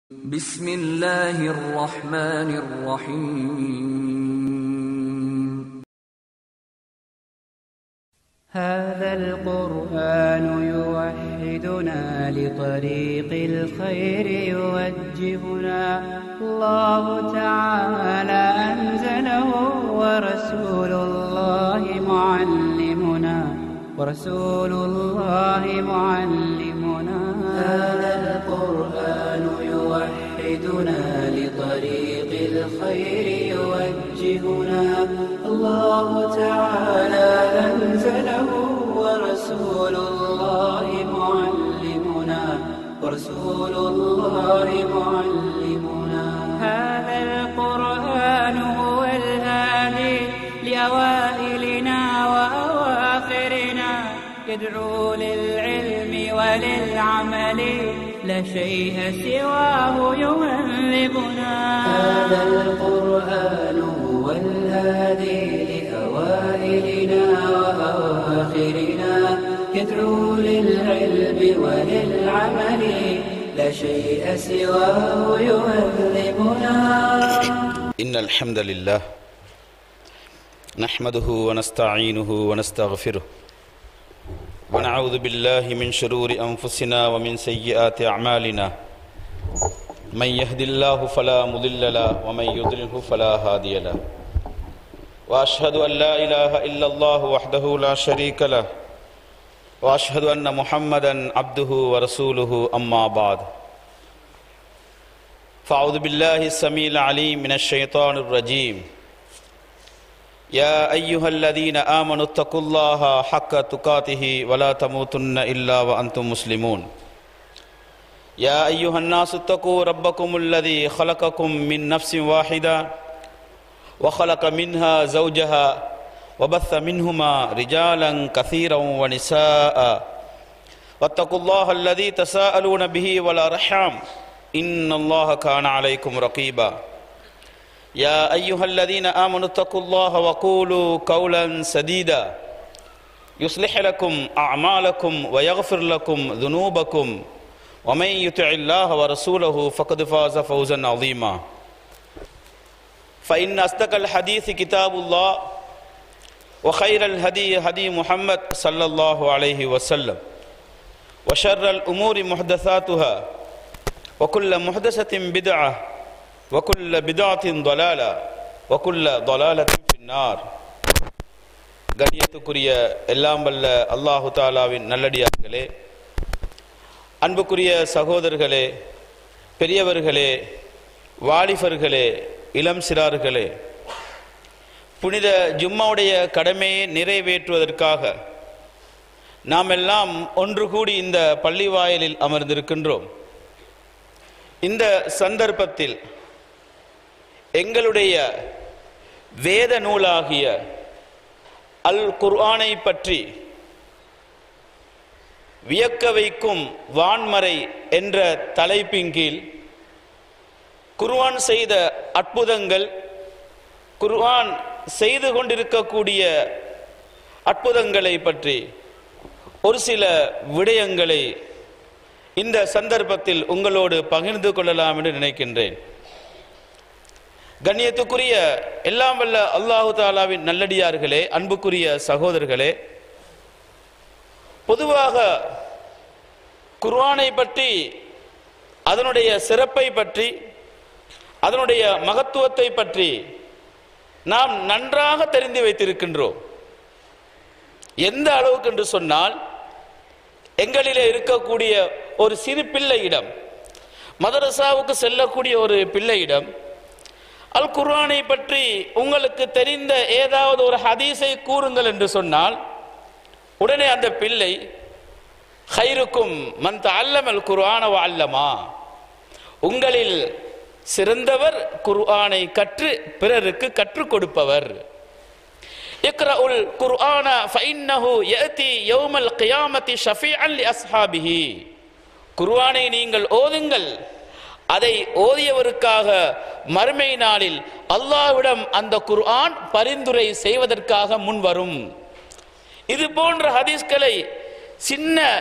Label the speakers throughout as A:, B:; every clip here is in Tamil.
A: بسم الله الرحمن الرحيم
B: هذا القرآن يوحدنا لطريق الخير يوجهنا الله تعالى أنزله ورسول الله معلمنا ورسول الله معلمنا هذا القرآن يوحدنا لطريق الخير يوجهنا الله تعالى أنزله ورسول الله معلمنا ورسول الله معلمنا هذا القرآن هو الهادي لأوائلنا وأواخرنا يدعو للعلم وللعمل لا شيء سواه يهذبنا هذا القرآن هو الهادي لأوائلنا وأواخرنا يدعو للعلم وللعمل لا شيء سواه يهذبنا
C: إن الحمد لله نحمده ونستعينه ونستغفره ونعوذ بالله من شرور أنفسنا ومن سيئات أعمالنا من يهد الله فلا مضل له ومن يضلله فلا هادي له وأشهد أن لا إله إلا الله وحده لا شريك له وأشهد أن محمدا عبده ورسوله أما بعد فأعوذ بالله السميع العليم من الشيطان الرجيم يا أيها الذين آمنوا اتقوا الله حق تقاته ولا تموتن إلا وأنتم مسلمون يا أيها الناس اتقوا ربكم الذي خلقكم من نفس واحدة وخلق منها زوجها وبث منهما رجالا كثيرا ونساء واتقوا الله الذي تساءلون به والأرحام إن الله كان عليكم رقيبا يا أيها الذين آمنوا اتقوا الله وقولوا قولا سديدا يصلح لكم أعمالكم ويغفر لكم ذنوبكم ومن يطع الله ورسوله فقد فاز فوزا عظيما فإن أصدق الحديث كتاب الله وخير الهدي هدي محمد صلى الله عليه وسلم وشر الأمور محدثاتها وكل محدثة بدعة وكل بدعة ضلالة وكل ضلالة في النار கண்ணியத்துக்குரிய எல்லாம் வல்ல அல்லாஹு தாலாவின் நல்லடியார்களே அன்புக்குரிய சகோதரர்களே பெரியவர்களே வாலிபர்களே இளம் சிறார்களே புனித ஜும்மாவுடைய கடமையை நிறைவேற்றுவதற்காக நாம் எல்லாம் ஒன்று கூடி இந்த பள்ளி வாயிலில் அமர்ந்திருக்கின்றோம் இந்த சந்தர்ப்பத்தில் எங்களுடைய வேத நூலாகிய அல் குர்ஆனை பற்றி வியக்க வைக்கும் வான்மறை என்ற தலைப்பின் கீழ் குர்ஆன் செய்த அற்புதங்கள் குர்ஆன் செய்து கொண்டிருக்கக்கூடிய அற்புதங்களை பற்றி ஒரு சில விடயங்களை இந்த சந்தர்ப்பத்தில் உங்களோடு பகிர்ந்து கொள்ளலாம் என்று நினைக்கின்றேன் கண்ணியத்துக்குரிய எல்லாம் வல்ல அல்லாஹு தாலாவின் நல்லடியார்களே அன்புக்குரிய சகோதரர்களே பொதுவாக குர்ஆனை பற்றி அதனுடைய சிறப்பை பற்றி அதனுடைய மகத்துவத்தை பற்றி நாம் நன்றாக தெரிந்து வைத்திருக்கின்றோம் எந்த அளவுக்கு என்று சொன்னால் எங்களிலே இருக்கக்கூடிய ஒரு சிறு பிள்ளையிடம் மதரசாவுக்கு செல்லக்கூடிய ஒரு பிள்ளையிடம் அல் குர்ஆனை பற்றி உங்களுக்கு தெரிந்த ஏதாவது ஒரு ஹதீஸை கூறுங்கள் என்று சொன்னால் உடனே அந்த பிள்ளை ஹைருக்கும் மந்த அல்லமல் குர்ஆன அல்லமா உங்களில் சிறந்தவர் குர்ஆனை கற்று பிறருக்கு கற்றுக் கொடுப்பவர் இக்ரஉல் குர்ஆன ஃபஇன்னஹு யஅதி யௌமல் கியாமத்தி ஷஃபீஅன் லி அஸ்ஹாபிஹி குர்ஆனை நீங்கள் ஓதுங்கள் அதை ஓதியவருக்காக மறுமை நாளில் அல்லாஹ்விடம் அந்த குர்ஆன் பரிந்துரை செய்வதற்காக முன்வரும் இது போன்ற ஹதீஸ்களை சின்ன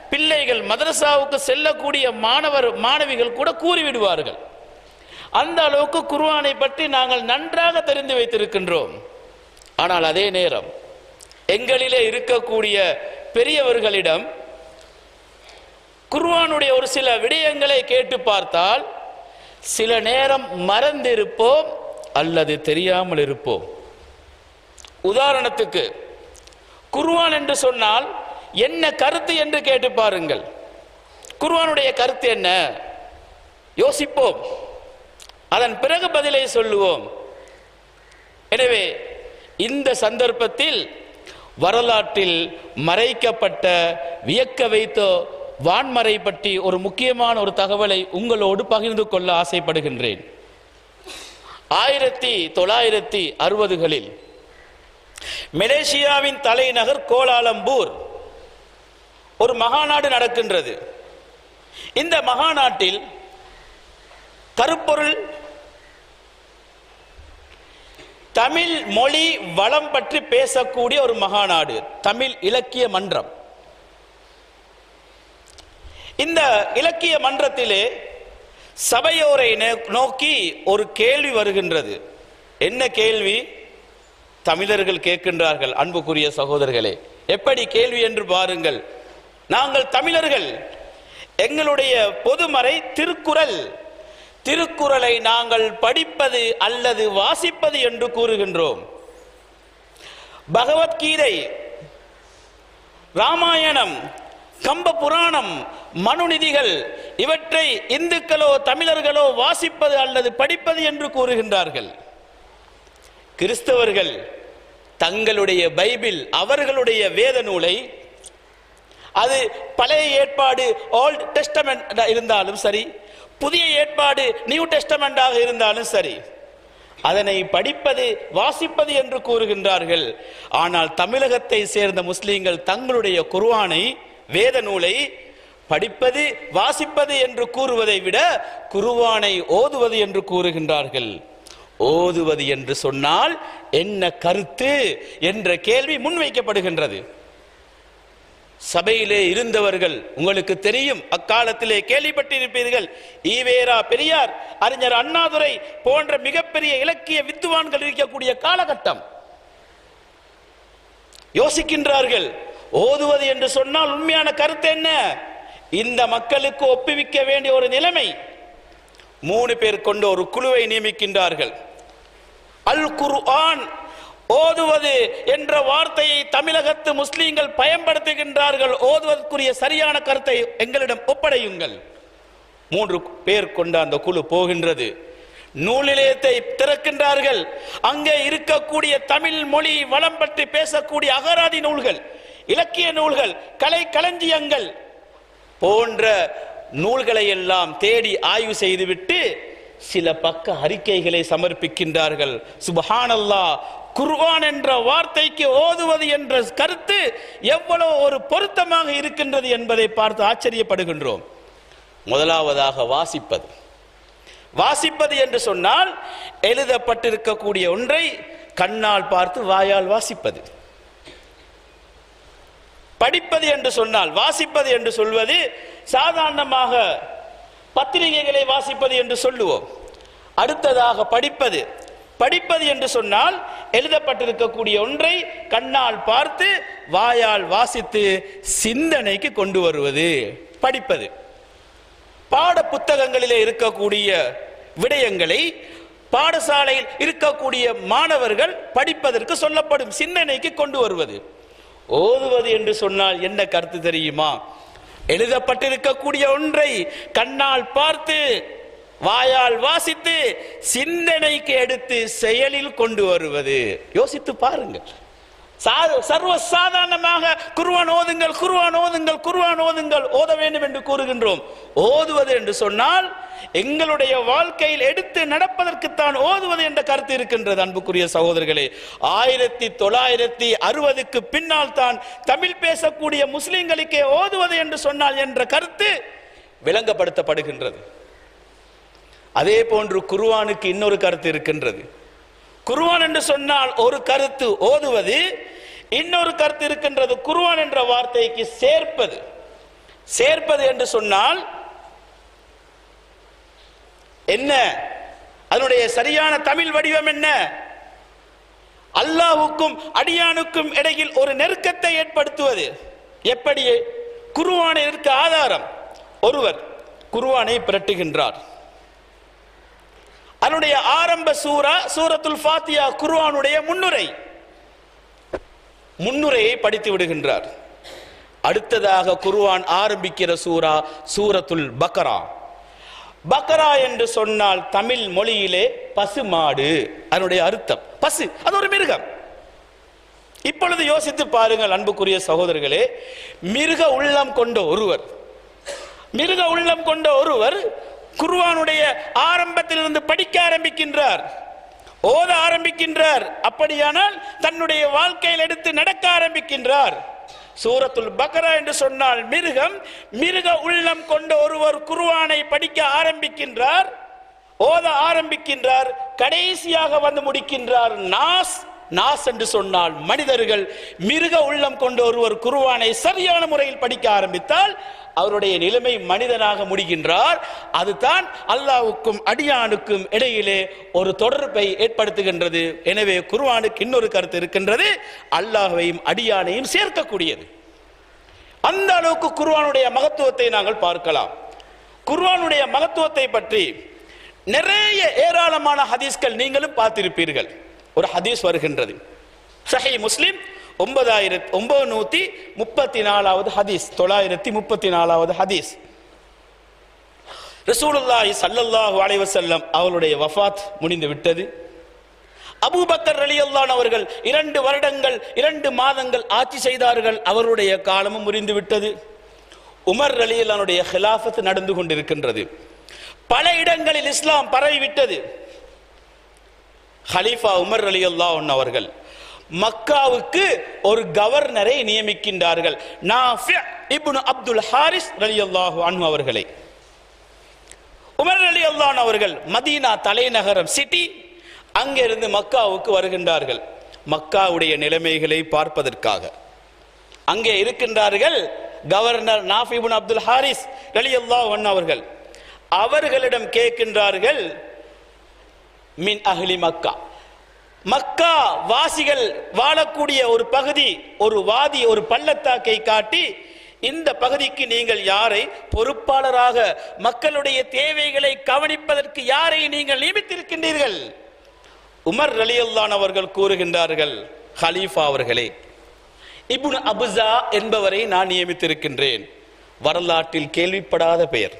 C: பிள்ளைகள் மதரசாவுக்கு செல்லக்கூடிய மாணவர் மாணவிகள் கூட கூறிவிடுவார்கள் அந்த அளவுக்கு குர்ஆனை பற்றி நாங்கள் நன்றாக தெரிந்து வைத்திருக்கின்றோம் ஆனால் அதே நேரம் எங்களிலே இருக்கக்கூடிய பெரியவர்களிடம் குர்ஆனுடைய ஒரு சில விடயங்களை கேட்டு பார்த்தால் சில நேரம் மறந்திருப்போம் அல்லது தெரியாமல் இருப்போம் உதாரணத்துக்கு குர்ஆன் என்று சொன்னால் என்ன கருத்து என்று கேட்டு பாருங்கள் குர்ஆனுடைய கருத்து என்ன யோசிப்போம் அதன் பிறகு பதிலை சொல்லுவோம் எனவே இந்த சந்தர்ப்பத்தில் வரலாற்றில் மறைக்கப்பட்ட வியக்க வைத்த வான்மறை பற்றி ஒரு முக்கியமான ஒரு தகவலை உங்களோடு பகிர்ந்து கொள்ள ஆசைப்படுகின்றேன் ஆயிரத்தி தொள்ளாயிரத்தி அறுபதுகளில் மலேசியாவின் தலைநகர் கோலாலம்பூர் ஒரு மகாநாடு நடக்கின்றது இந்த மகாநாட்டில் கருப்பொருள் தமிழ் மொழி வளம் பற்றி பேசக்கூடிய ஒரு மகாநாடு தமிழ் இலக்கிய மன்றம் இந்த இலக்கிய மன்றத்திலே சபையோரை நே- நோக்கி ஒரு கேள்வி வருகின்றது என்ன கேள்வி தமிழர்கள் கேட்கின்றார்கள் அன்புக்குரிய சகோதரர்களே எப்படி கேள்வி என்று பாருங்கள் நாங்கள் தமிழர்கள் எங்களுடைய பொதுமறை திருக்குறள் திருக்குறளை நாங்கள் படிப்பது அல்லது வாசிப்பது என்று கூறுகின்றோம் பகவத்கீதை ராமாயணம் கம்ப புராணம் மனுநிதிகள் இவற்றை இந்துக்களோ தமிழர்களோ வாசிப்பது அல்லது படிப்பது என்று கூறுகின்றார்கள் கிறிஸ்தவர்கள் தங்களுடைய பைபிள் அவர்களுடைய வேத நூலை அது பழைய ஏற்பாடு ஓல்ட் டெஸ்டமெண்ட் இருந்தாலும் சரி புதிய ஏற்பாடு நியூ டெஸ்டமெண்டாக இருந்தாலும் சரி அதனை படிப்பது வாசிப்பது என்று கூறுகின்றார்கள் ஆனால் தமிழகத்தை சேர்ந்த முஸ்லிம்கள் தங்களுடைய குர்ஆனை வேத நூலை படிப்பது வாசிப்பது என்று கூறுவதை விட குருவானை ஓதுவது என்று கூறுகின்றார்கள் ஓதுவது என்று சொன்னால் என்ன கருத்து என்ற கேள்வி முன்வைக்கப்படுகின்றது சபையிலே இருந்தவர்கள் உங்களுக்கு தெரியும் அக்காலத்திலே கேள்விப்பட்டிருப்பீர்கள் ஈவேரா பெரியார் அறிஞர் அண்ணாதுரை போன்ற மிகப்பெரிய இலக்கிய வித்துவான்கள் இருக்கக்கூடிய காலகட்டம் யோசிக்கின்றார்கள் ஓதுவது என்று சொன்னால் உண்மையான கருத்து என்ன இந்த மக்களுக்கு ஒப்புவிக்க வேண்டிய ஒரு நிலைமை மூணு பேர் கொண்ட ஒரு குழுவை நியமிக்கின்றார்கள் அல் குர்ஆன் ஓதுவது என்ற வார்த்தையை தமிழகத்து முஸ்லீம்கள் பயன்படுத்துகின்றார்கள் ஓதுவதற்குரிய சரியான கருத்தை எங்களிடம் ஒப்படையுங்கள் மூன்று பேர் கொண்ட அந்த குழு போகின்றது நூலிலையத்தை திறக்கின்றார்கள் அங்கே இருக்கக்கூடிய தமிழ் மொழி வளம் பற்றி பேசக்கூடிய அகராதி நூல்கள் இலக்கிய நூல்கள் கலை களஞ்சியங்கள் போன்ற நூல்களை எல்லாம் தேடி ஆய்வு செய்துவிட்டு சில பக்க அறிக்கைகளை சமர்ப்பிக்கின்றார்கள் சுபஹானல்லாஹ் குர்ஆன் என்ற வார்த்தைக்கு ஓதுவது என்ற கருத்து எவ்வளவு ஒரு பொருத்தமாக இருக்கின்றது என்பதை பார்த்து ஆச்சரியப்படுகின்றோம் முதலாவதாக வாசிப்பது வாசிப்பது என்று சொன்னால் எழுதப்பட்டிருக்கக்கூடிய ஒன்றை கண்ணால் பார்த்து வாயால் வாசிப்பது படிப்பது என்று சொன்னால் வாசிப்பது என்று சொல்வது சாதாரணமாக பத்திரிகைகளை வாசிப்பது என்று சொல்லுவோம் அடுத்ததாக படிப்பது படிப்பது என்று சொன்னால் எழுதப்பட்டிருக்கக்கூடிய ஒன்றை கண்ணால் பார்த்து வாயால் வாசித்து சிந்தனைக்கு கொண்டு வருவது படிப்பது பாட புத்தகங்களிலே இருக்கக்கூடிய விடயங்களை பாடசாலையில் இருக்கக்கூடிய மாணவர்கள் படிப்பதற்கு சொல்லப்படும் சிந்தனைக்கு கொண்டு வருவது ஓதுவது என்று சொன்னால் என்ன கருத்து தெரியுமா எழுதப்பட்டிருக்கக்கூடிய ஒன்றை கண்ணால் பார்த்து வாயால் வாசித்து சிந்தனைக்கு எடுத்து செயலில் கொண்டு வருவது யோசித்து பாருங்கள் சா- சர்வ சாதாரணமாக குர்ஆன் ஓதுங்கள் குர்ஆன் ஓதுங்கள் குர்ஆன் ஓதுங்கள் ஓத வேண்டும் என்று கூறுகின்றோம் ஓதுவது என்று சொன்னால் எங்களுடைய வாழ்க்கையில் எடுத்து நடப்பதற்குத்தான் ஓதுவது என்ற கருத்து இருக்கின்றது அன்புக்குரிய சகோதரர்களே ஆயிரத்தி தொள்ளாயிரத்தி அறுபதுக்கு பின்னால் தான் தமிழ் பேசக்கூடிய முஸ்லிம்களுக்கே ஓதுவது என்று சொன்னால் என்ற கருத்து விளங்கப்படுத்தப்படுகின்றது அதே போன்று குர்ஆனுக்கு இன்னொரு கருத்து இருக்கின்றது குர்ஆன் என்று சொன்னால் ஒரு கருத்து ஓதுவது இன்னொரு கருத்து இருக்கின்றது குர்ஆன் என்ற வார்த்தைக்கு சேர்ப்பது சேர்ப்பது என்று சொன்னால் என்ன அதனுடைய சரியான தமிழ் வடிவம் என்ன அல்லாஹ்வுக்கும் அடியானுக்கும் இடையில் ஒரு நெருக்கத்தை ஏற்படுத்துவது எப்படி குருவானிற்கு ஆதாரம் ஒருவர் குருவானை பிரட்டுகின்றார் அதனுடைய ஆரம்ப சூரா சூரத்துல் ஃபாத்தியா குர்ஆனுடைய முன்னுரை முன்னுரையை படித்து விடுகின்றார் அடுத்ததாக குர்ஆன் ஆரம்பிக்கிற சூரா சூரத்துல் பக்கரா பக்கரா என்று சொன்னால் தமிழ் மொழியிலே பசு மாடு அதனுடைய அர்த்தம் பசு அது ஒரு மிருகம் இப்பொழுது யோசித்து பாருங்கள் அன்புக்குரிய சகோதரர்களே மிருக உள்ளம் கொண்ட ஒருவர் மிருக உள்ளம் கொண்ட ஒருவர் குர்ஆனுடைய ஆரம்பத்திலிருந்து படிக்க ஆரம்பிக்கின்றார் ஓத ஆரம்பிக்கின்றார் அப்படியானால் தன்னுடைய வாழ்க்கையில் எடுத்து நடக்க ஆரம்பிக்கின்றார் சூரத்துல் பக்ரா என்று சொன்னால் மிருகம் மிருக உள்ளம் கொண்ட ஒருவர் குர்ஆனை படிக்க ஆரம்பிக்கின்றார் ஓத ஆரம்பிக்கின்றார் கடைசியாக வந்து முடிக்கின்றார் நாஸ் நாஸ் என்று சொன்னால் மனிதர்கள் மிருக உள்ளம் கொண்ட ஒருவர் குருவானை சரியான முறையில் படிக்க ஆரம்பித்தால் அவருடைய நிலைமை மனிதனாக முடிகின்றார் அதுதான் அல்லாஹ்வுக்கும் அடியானுக்கும் இடையிலே ஒரு தொடர்பை ஏற்படுத்துகின்றது எனவே குர்ஆனுக்கு இன்னொரு கருத்து இருக்கின்றது அல்லாஹ்வையும் அடியானையும் சேர்க்கக்கூடியது அந்த அளவுக்கு குர்ஆனுடைய மகத்துவத்தை நாங்கள் பார்க்கலாம் குர்ஆனுடைய மகத்துவத்தை பற்றி நிறைய ஏராளமான ஹதீஸ்கள் நீங்களும் பார்த்திருப்பீர்கள் ஒரு ஹதீஸ் வருகின்றது சஹி முஸ்லிம் ஒன்பதாயிரத்தி ஒன்பது நூத்தி முப்பத்தி நாலாவது ஹதீஸ் தொள்ளாயிரத்தி முப்பத்தி நாலாவது ஹதீஸ் ரசூலுல்லாஹி ஸல்லல்லாஹு அலைஹி வஸல்லம் அவருடைய வஃபாத் முடிந்து விட்டது அபூபக்கர் ரலியல்லாஹு அவர்கள் இரண்டு வருடங்கள் இரண்டு மாதங்கள் ஆட்சி செய்தார்கள் அவருடைய காலமும் முறிந்து விட்டது உமர் ரலியல்லானுடைய ஹிலாஃபத் நடந்து கொண்டிருக்கின்றது பல இடங்களில் இஸ்லாம் பரவிவிட்டது ஹலீஃபா உமர் ரலியல்லாஹு அவர்கள் மக்காவுக்கு ஒரு கவர்னரை நியமிக்கின்றார்கள் நாஃபி இப்னு அப்துல் ஹாரிஸ் ரலியல்லாஹு அன்ஹு அவர்களை உமர் ரலியல்லாஹு அவர்கள் மதீனா தலைநகரம் சிட்டி அங்கிருந்து மக்காவுக்கு வருகின்றார்கள் மக்காவுடைய நிலைமைகளை பார்ப்பதற்காக அங்கே இருக்கின்றார்கள் கவர்னர் நாஃபிபுன் அப்துல் ஹாரிஸ் ரலியல்லாஹு அன்ஹு அவர்கள் அவர்களிடம் கேட்கின்றார்கள் மின் அஹ்லி மக்கா மக்கா வாசிகள் வாழக்கூடிய ஒரு பகுதி ஒரு வாதி ஒரு பள்ளத்தாக்கை காட்டி இந்த பகுதிக்கு நீங்கள் யாரை பொறுப்பாளராக மக்களுடைய தேவைகளை கவனிப்பதற்கு யாரை நீங்கள் நியமித்திருக்கின்றீர்கள் உமர் ரலியல்லான் அவர்கள் கூறுகின்றார்கள் ஹலீஃபா அவர்களே இப்னு அபுசா என்பவரை நான் நியமித்திருக்கின்றேன் வரலாற்றில் கேள்விப்படாத பெயர்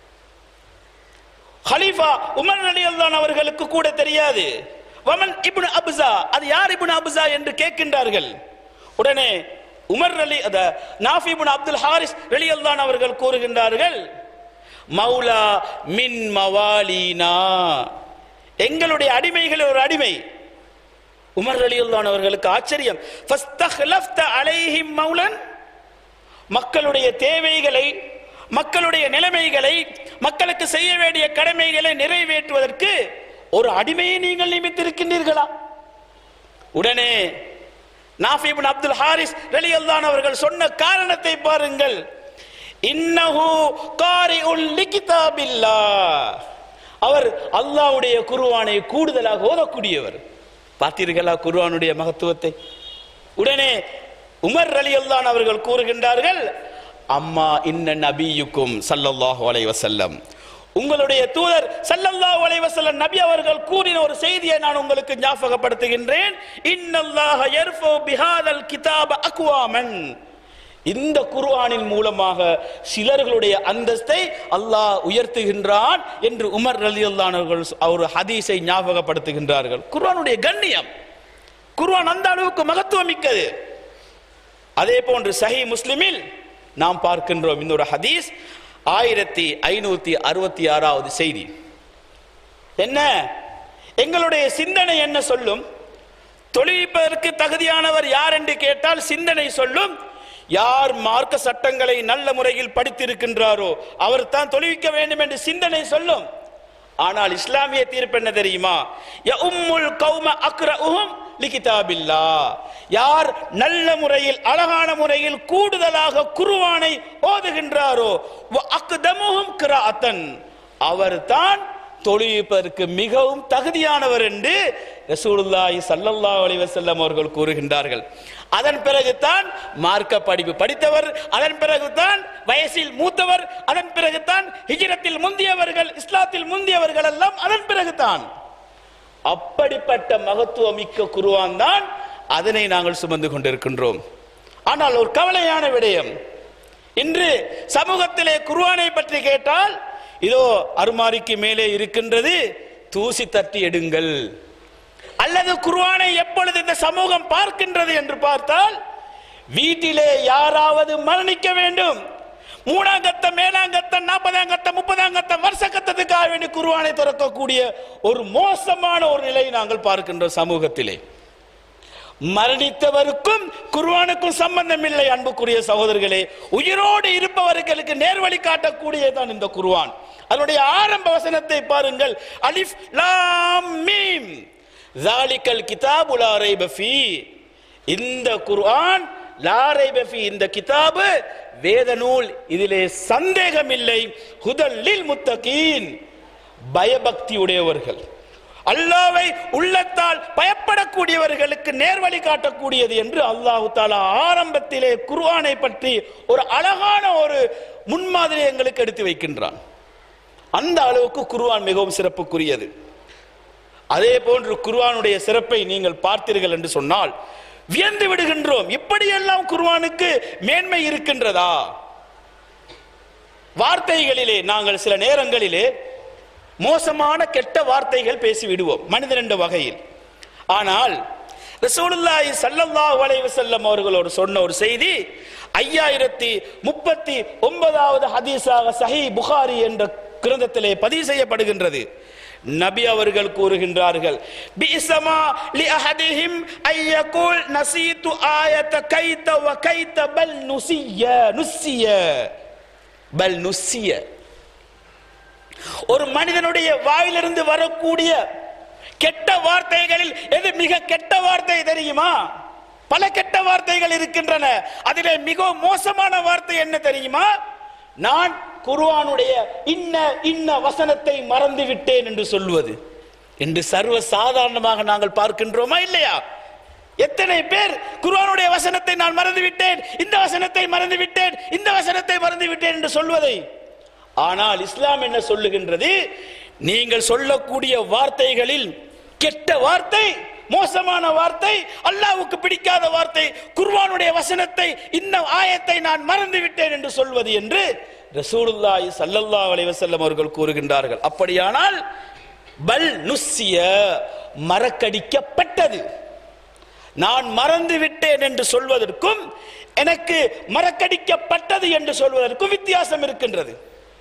C: ஹலீஃபா உமர் ரலியல்லான் அவர்களுக்கு கூட தெரியாது வமன் இப்னு அபுசா அது யார் இப்னு அபுசா என்று கேட்கின்றார்கள் உடனே உமர் அலி அத நாஃபி இப்னு அப்துல் ஹாரிஸ் ரலியல்லான் அவர்கள் கூறுகின்றார்கள் மௌலா மின் மவாலினா எங்களுடைய அடிமைகள் ஒரு அடிமை உமர் ரலியல்லான் அவர்களுக்கு ஆச்சரியம் ஃபஸ்தஹ்லஃப்த அலைஹிம் மௌலன் மக்களுடைய தேவைகளை மக்களுடைய நிலைமைகளை மக்களுக்கு செய்ய வேண்டிய கடமைகளை நிறைவேற்றுவதற்கு ஒரு அடிமையை நீங்கள் நியமித்திருக்கின்றீர்களா உடனே நாஃபிபின் அப்துல் ஹாரிஸ் ரலியல்லான் அவர்கள் சொன்ன காரணத்தை பாருங்கள் இன்னஹு காரிஉல் லிகிதாபில்லா அவர் அல்லாஹ்வுடைய குர்ஆனை கூடுதலாக ஓதக்கூடியவர் பார்த்தீர்களா குர்ஆனுடைய மகத்துவத்தை உடனே உமர் ரலியல்லான் அவர்கள் கூறுகின்றார்கள் அம்மா இன்ன நபியுக்கும் ஸல்லல்லாஹு அலைஹி வஸல்லம் உங்களுடைய தூதர் ஸல்லல்லாஹு அலைஹி வஸல்லம் நபி அவர்கள் கூறின ஒரு செய்தியை நான் உங்களுக்கு ஞாபகப்படுத்துகின்றேன் இன்னல்லாஹ யர்ஃபு பிஹாதல் கிதாப அக்வாமன் இந்த குர்ஆனின் மூலமாக சிலர்களுடைய அந்தஸ்தை அல்லாஹ் உயர்த்துகின்றான் என்று உமர் ரலியல்லாஹு அவர்கள் ஒரு ஹதீஸை ஞாபகப்படுத்துகின்றார்கள் குர்ஆனுடைய கண்ணியம் குர்ஆன் அந்த அளவுக்கு மகத்துவம் மிக்கது அதே போன்று சஹி முஸ்லிமில் நாம் பார்க்கின்றோம் இன்னொரு ஹதீஸ் ஆயிரத்தி ஐநூத்தி அறுபத்தி ஆறாவது செய்தி என்ன எங்களுடைய சிந்தனை என்ன சொல்லும் தொழில்ப்பதற்கு தகுதியானவர் யார் என்று கேட்டால் சிந்தனை சொல்லும் யார் மார்க்க சட்டங்களை நல்ல முறையில் படித்திருக்கின்றாரோ அவர் தான் தொழுவிக்க வேண்டும் என்று சிந்தனை சொல்லும் ஆனால் இஸ்லாமிய தீர்ப்பு என்ன தெரியுமா ய உம்முல் கௌம அக்ரஉஹும் லிகிதாபில்லா யார் நல்ல முறையில் அழகான முறையில் கூடுதலாக குருவானை ஓதுகின்றாரோ அக்தமுகும் கிராத்தன் அவர்தான் தொழுவிப்பதற்கு மிகவும் தகுதியானவர் என்று ரசூலுல்லாஹி ஸல்லல்லாஹு அலைஹி வஸல்லம் அவர்கள் கூறுகின்றார்கள் அதன் பிறகுதான் மார்க்க படிப்பு படித்தவர் அதன் பிறகுதான் வயசில் மூத்தவர் அதன் பிறகுதான் ஹிஜ்ரத்தில் முந்தியவர்கள் இஸ்லாத்தில் முந்தியவர்கள் எல்லாம் அதன் பிறகுதான் அப்படிப்பட்ட மகத்துவமிக்க குருவான் தான் அதனை நாங்கள் சுமந்து கொண்டிருக்கின்றோம் ஆனால் ஒரு கவலையான விடயம் இன்று சமூகத்திலே குருவானை பற்றி கேட்டால் இதோ அருமாரிக்கு மேலே இருக்கின்றது தூசி தட்டி எடுங்கள் அல்லது குர்ஆனை எப்பொழுது இந்த சமூகம் பார்க்கின்றது என்று பார்த்தால் வீட்டிலே யாராவது மரணிக்க வேண்டும் மூணாம் கத்தம் மேலாம் கத்தம் நாற்பதாம் கத்தம் முப்பதாம் கத்தம் வருஷ கத்தத்துக்காக வேண்டி குர்ஆனை திறக்கக்கூடிய ஒரு மோசமான ஒரு நிலையை நாங்கள் பார்க்கின்றோம் சமூகத்திலே மரணித்தவருக்கும் குர்ஆனுக்கும் சம்பந்தம் இல்லை அன்புக்குரிய சகோதரர்களே உயிரோடு இருப்பவர்களுக்கு நேர்வழி காட்டக்கூடியதான் இந்த குர்ஆன் அதனுடைய ஆரம்ப வசனத்தை பாருங்கள் அலிஃப் லாம் மீம் ஜாலிக்கல் கிதாபு லா ரைப ஃபீ இந்த குர்ஆன் லா ரைப ஃபீ இந்த கிதாபு வேத நூல் இதிலே சந்தேகம் இல்லை ஹுதல்லில் முத்தகீன் பயபக்தி உடையவர்கள் அல்லாவை உள்ளத்தால் பயப்படக்கூடியவர்களுக்கு நேர்வழி காட்டக்கூடியது என்று அல்லாஹு தாலா ஆரம்பத்திலே குர்ஆனை பற்றி ஒரு அழகான ஒரு முன்மாதிரி எங்களுக்கு எடுத்து வைக்கின்றான் அந்த அளவுக்கு குர்ஆன் மிகவும் சிறப்புக்குரியது அதே போன்று குர்ஆனுடைய சிறப்பை நீங்கள் பார்த்தீர்கள் என்று சொன்னால் வியந்து விடுகின்றோம் இப்படியெல்லாம் குர்ஆனுக்கு மேன்மை இருக்கின்றதா வார்த்தைகளிலே நாங்கள் சில நேரங்களிலே மோசமான கெட்ட வார்த்தைகள் பேசி விடுவோம் மனிதன் என்ற வகையில் ஆனால் ரசூலுல்லாஹி ஸல்லல்லாஹு அலைஹி வஸல்லம் அவர்களோடு சொன்ன ஒரு செய்தி ஐயாயிரத்தி முப்பத்தி ஒன்பதாவது ஹதீஸாக சஹி புகாரி என்ற கிரந்தத்திலே பதிவு செய்யப்படுகின்றது நபி அவர்கள் கூறுகின்றார்கள் பிஸமா லி அஹதிஹிம் ஐயகுல் நசீது ஆயத கைத வ கைத பல் நுசிய நுசிய பல் நுசிய ஒரு மனிதனுடைய வாயிலிருந்து வரக்கூடிய கெட்ட வார்த்தைகளில் எது மிக கெட்ட வார்த்தை தெரியுமா பல கெட்ட வார்த்தைகள் இருக்கின்றன அதிலே மிக மோசமான வார்த்தை என்ன தெரியுமா நான் குர்ஆனுடைய இன்ன இன்ன வசனத்தை மறந்து விட்டேன் என்று சொல்வது என்று சர்வ சாதாரணமாக நாங்கள் பார்க்கின்றோமா இல்லையா எத்தனை பேர் குர்ஆனுடைய வசனத்தை நான் மறந்து விட்டேன் இந்த வசனத்தை மறந்து விட்டேன் இந்த வசனத்தை மறந்து விட்டேன் என்று சொல்வதை ஆனால் இஸ்லாம் என்ன சொல்லுகின்றது நீங்கள் சொல்லக்கூடிய வார்த்தைகளில் கெட்ட வார்த்தை மோசமான வார்த்தை அல்லாவுக்கு பிடிக்காத வார்த்தை குர்வானுடைய வசனத்தை இந்த ஆயத்தை நான் மறந்து விட்டேன் என்று சொல்வது என்று ரசூலுல்லாஹி ஸல்லல்லாஹு அலைஹி வஸல்லம் அவர்கள் கூறுகின்றார்கள் அப்படியானால் பல் நுஸ்ஸிய மறக்கடிக்கப்பட்டது நான் மறந்து விட்டேன் என்று சொல்வதற்கும் எனக்கு மறக்கடிக்கப்பட்டது என்று சொல்வதற்கும் வித்தியாசம் இருக்கின்றது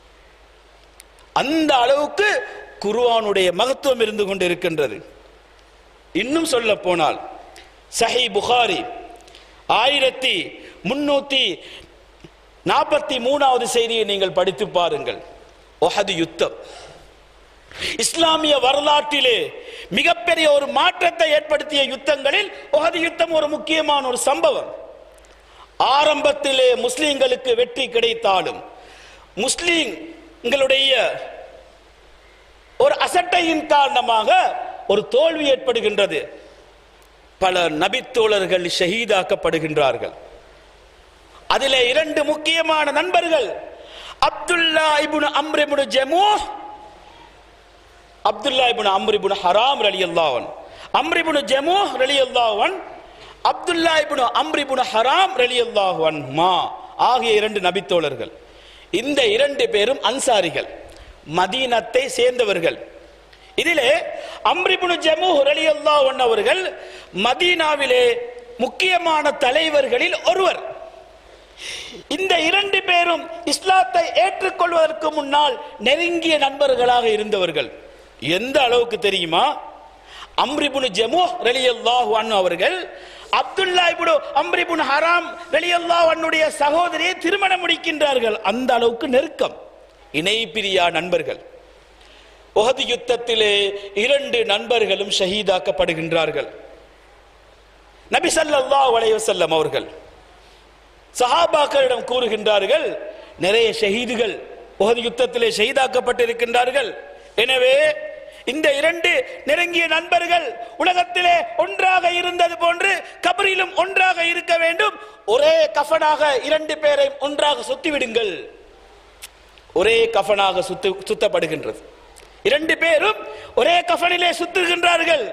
C: அந்த அளவுக்கு குர்ஆனுடைய மகத்துவம் இருந்து கொண்டு இருக்கின்றது இன்னும் சொல்ல போனால் சஹி புகாரி ஆயிரத்தி முன்னூத்தி நாற்பத்தி மூணாவது செய்தியை நீங்கள் படித்து பாருங்கள் ஒஹது யுத்தம் இஸ்லாமிய வரலாற்றிலே மிகப்பெரிய ஒரு மாற்றத்தை ஏற்படுத்திய யுத்தங்களில் ஒஹது யுத்தம் ஒரு முக்கியமான ஒரு சம்பவம் ஆரம்பத்திலே முஸ்லிம்களுக்கு வெற்றி கிடைத்தாலும் முஸ்லிம்களுடைய ஒரு அசட்டையின் காரணமாக ஒரு தோல்வி ஏற்படுகின்றது பல நபித்தோழர்கள் ஷஹீதாக்கப்படுகின்றார்கள் அதிலே இரண்டு முக்கியமான நண்பர்கள் அப்துல்லா இப்னு அம்ர் இப்னு ஜமூ அப்துல்லா இப்னு அம்ர் இப்னு ஹராம் ரலியல்லாஹு அம்ர் இப்னு ஜமூ ரலியல்லாஹு அப்துல்லா இப்னு அம்ர் இப்னு ஹராம் ரலியல்லாஹு அன்ஹுமா ஆகிய இரண்டு நபித்தோழர்கள் இந்த இரண்டு பேரும் அன்சாரிகள் மதீனத்தை சேர்ந்தவர்கள் இதிலே அம்ரிபுனு ஜமு ரலியல்லா அவர்கள் மதீனாவிலே முக்கியமான தலைவர்களில் ஒருவர் இந்த இரண்டு பேரும் இஸ்லாத்தை ஏற்றுக்கொள்வதற்கு முன்னால் நெருங்கிய நண்பர்களாக இருந்தவர்கள் எந்த அளவுக்கு தெரியுமா அம்ரிபுனு ஜமு ரலியல்லாஹு அன்ஹு அவர்கள் அப்துல்லா இப்னு அம்ரிபுன் ஹராம் ரலியல்லாஹு அன்னுடைய சகோதரியை திருமணம் முடிக்கின்றார்கள் அந்த அளவுக்கு நெருக்கம் இணை பிரியா நண்பர்கள் உஹது யுத்தத்திலே இரண்டு நண்பர்களும் ஷஹீதாக்கப்படுகின்றார்கள் நபி ஸல்லல்லாஹு அலைஹி வஸல்லம் அவர்கள் சஹாபாக்களிடம் கூறுகின்றார்கள் நிறைய ஷஹீதுகள் உஹது யுத்தத்திலே ஷஹீதாக்கப்பட்டிருக்கின்றார்கள் எனவே இந்த இரண்டு நெருங்கிய நண்பர்கள் உலகத்திலே ஒன்றாக இருந்தது போன்று கபரிலும் ஒன்றாக இருக்க வேண்டும் ஒரே கஃபனாக இரண்டு பேரை ஒன்றாக சுத்திவிடுங்கள் ஒரே கஃபனாக சுத்து சுத்தப்படுகின்றது இரண்டு பேரும் ஒரே கஃபனிலே சுத்துகின்றார்கள்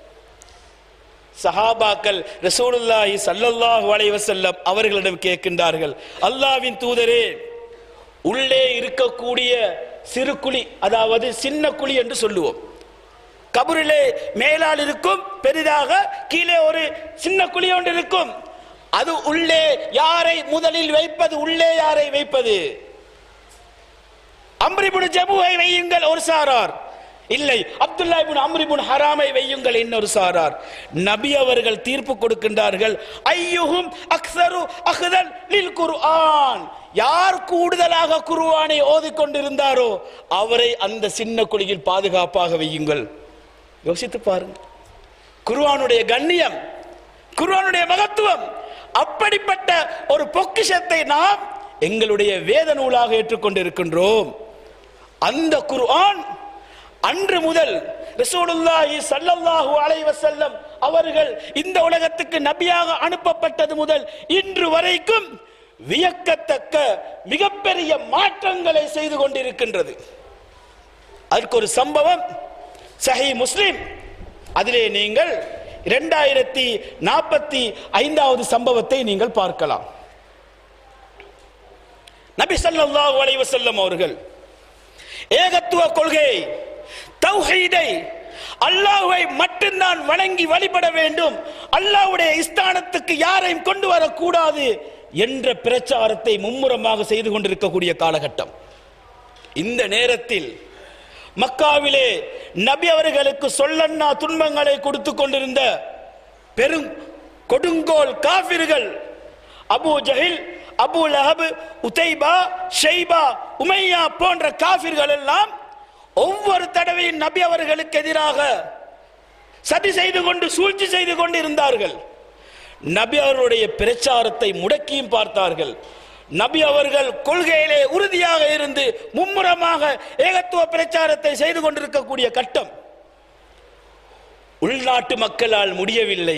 C: சஹாபாக்கள் ரசூலுல்லாஹி ஸல்லல்லாஹு அலைஹி வஸல்லம் அவர்களிடம் கேட்கின்றார்கள் அல்லாஹ்வின் தூதரே உள்ளே இருக்கக்கூடிய சிறு குழி அதாவது சின்ன குழி என்று சொல்லுவோம் கபரிலே மேலால் இருக்கும் பெரிதாக கீழே ஒரு சின்ன குழி ஒன்று இருக்கும் அது உள்ளே யாரை முதலில் வைப்பது உள்ளே யாரை வைப்பது அம்ரிபுன் ஜபுவை வையுங்கள் ஒரு சாரார் இல்லை அப்துல்லா இப்னு அம்ர் இப்னு ஹராமை வையுங்கள் இன்னொரு சாரார் நபி அவர்கள் தீர்ப்பு கொடுக்கின்றார்கள் ஐயுஹும் அக்ஸரு அஹ்தல் லில் குர்ஆன் யார் கூடுதலாக குர்ஆனை ஓதிக்கொண்டிருந்தாரோ அவரை அந்த சின்ன குழியில் பாதுகாப்பாக வையுங்கள் யோசித்து பாருங்க குர்ஆனுடைய கண்ணியம் குர்ஆனுடைய மகத்துவம் அப்படிப்பட்ட ஒரு பொக்கிஷத்தை நாம் எங்களுடைய வேத நூலாக ஏற்றுக்கொண்டிருக்கின்றோம் அந்த குர்ஆன் அன்று முதல் ரசூலுல்லாஹி ஸல்லல்லாஹு அலைஹி வஸல்லம் அவர்கள் இந்த உலகத்துக்கு நபியாக அனுப்பப்பட்டது முதல் இன்று வரைக்கும் வியக்கத்தக்க மிகப்பெரிய மாற்றங்களை செய்து கொண்டிருக்கின்றது அதற்கு ஒரு சம்பவம் சஹி முஸ்லிம் அதிலே நீங்கள் இரண்டாயிரத்தி நாற்பத்தி ஐந்தாவது சம்பவத்தை நீங்கள் பார்க்கலாம் நபி ஸல்லல்லாஹு அலைஹி வஸல்லம் அவர்கள் ஏகத்துவ கொள்கை தௌஹீதை அல்லாஹ்வை மட்டும்தான் வணங்கி வழிபட வேண்டும் அல்லாஹ்வுடைய இஸ்தானத்துக்கு யாரையும் கொண்டு வரக்கூடாது என்ற பிரச்சாரத்தை மும்முரமாக செய்து கொண்டிருக்கக்கூடிய காலகட்டம் இந்த நேரத்தில் மக்காவிலே நபி அவர்களுக்கு சொல்லன்னா துன்பங்களை கொடுத்து கொண்டிருந்த பெரும் கொடுங்கோல் காபிர்கள் Abu Jahl Abu Lahab Utba Shaiba Umayya போன்ற காபிர்கள் எல்லாம் ஒவ்வொரு தடவையும் நபி அவர்களுக்கு எதிராக சதி செய்து கொண்டு சூழ்ச்சி செய்து கொண்டு இருந்தார்கள் நபி அவர்களுடைய பிரச்சாரத்தை முடக்கியும் பார்த்தார்கள் நபி அவர்கள் கொள்கையிலே உறுதியாக இருந்து மும்முரமாக ஏகத்துவ பிரச்சாரத்தை செய்து கொண்டிருக்கக்கூடிய கட்டம் உள்நாட்டு மக்களால் முடியவில்லை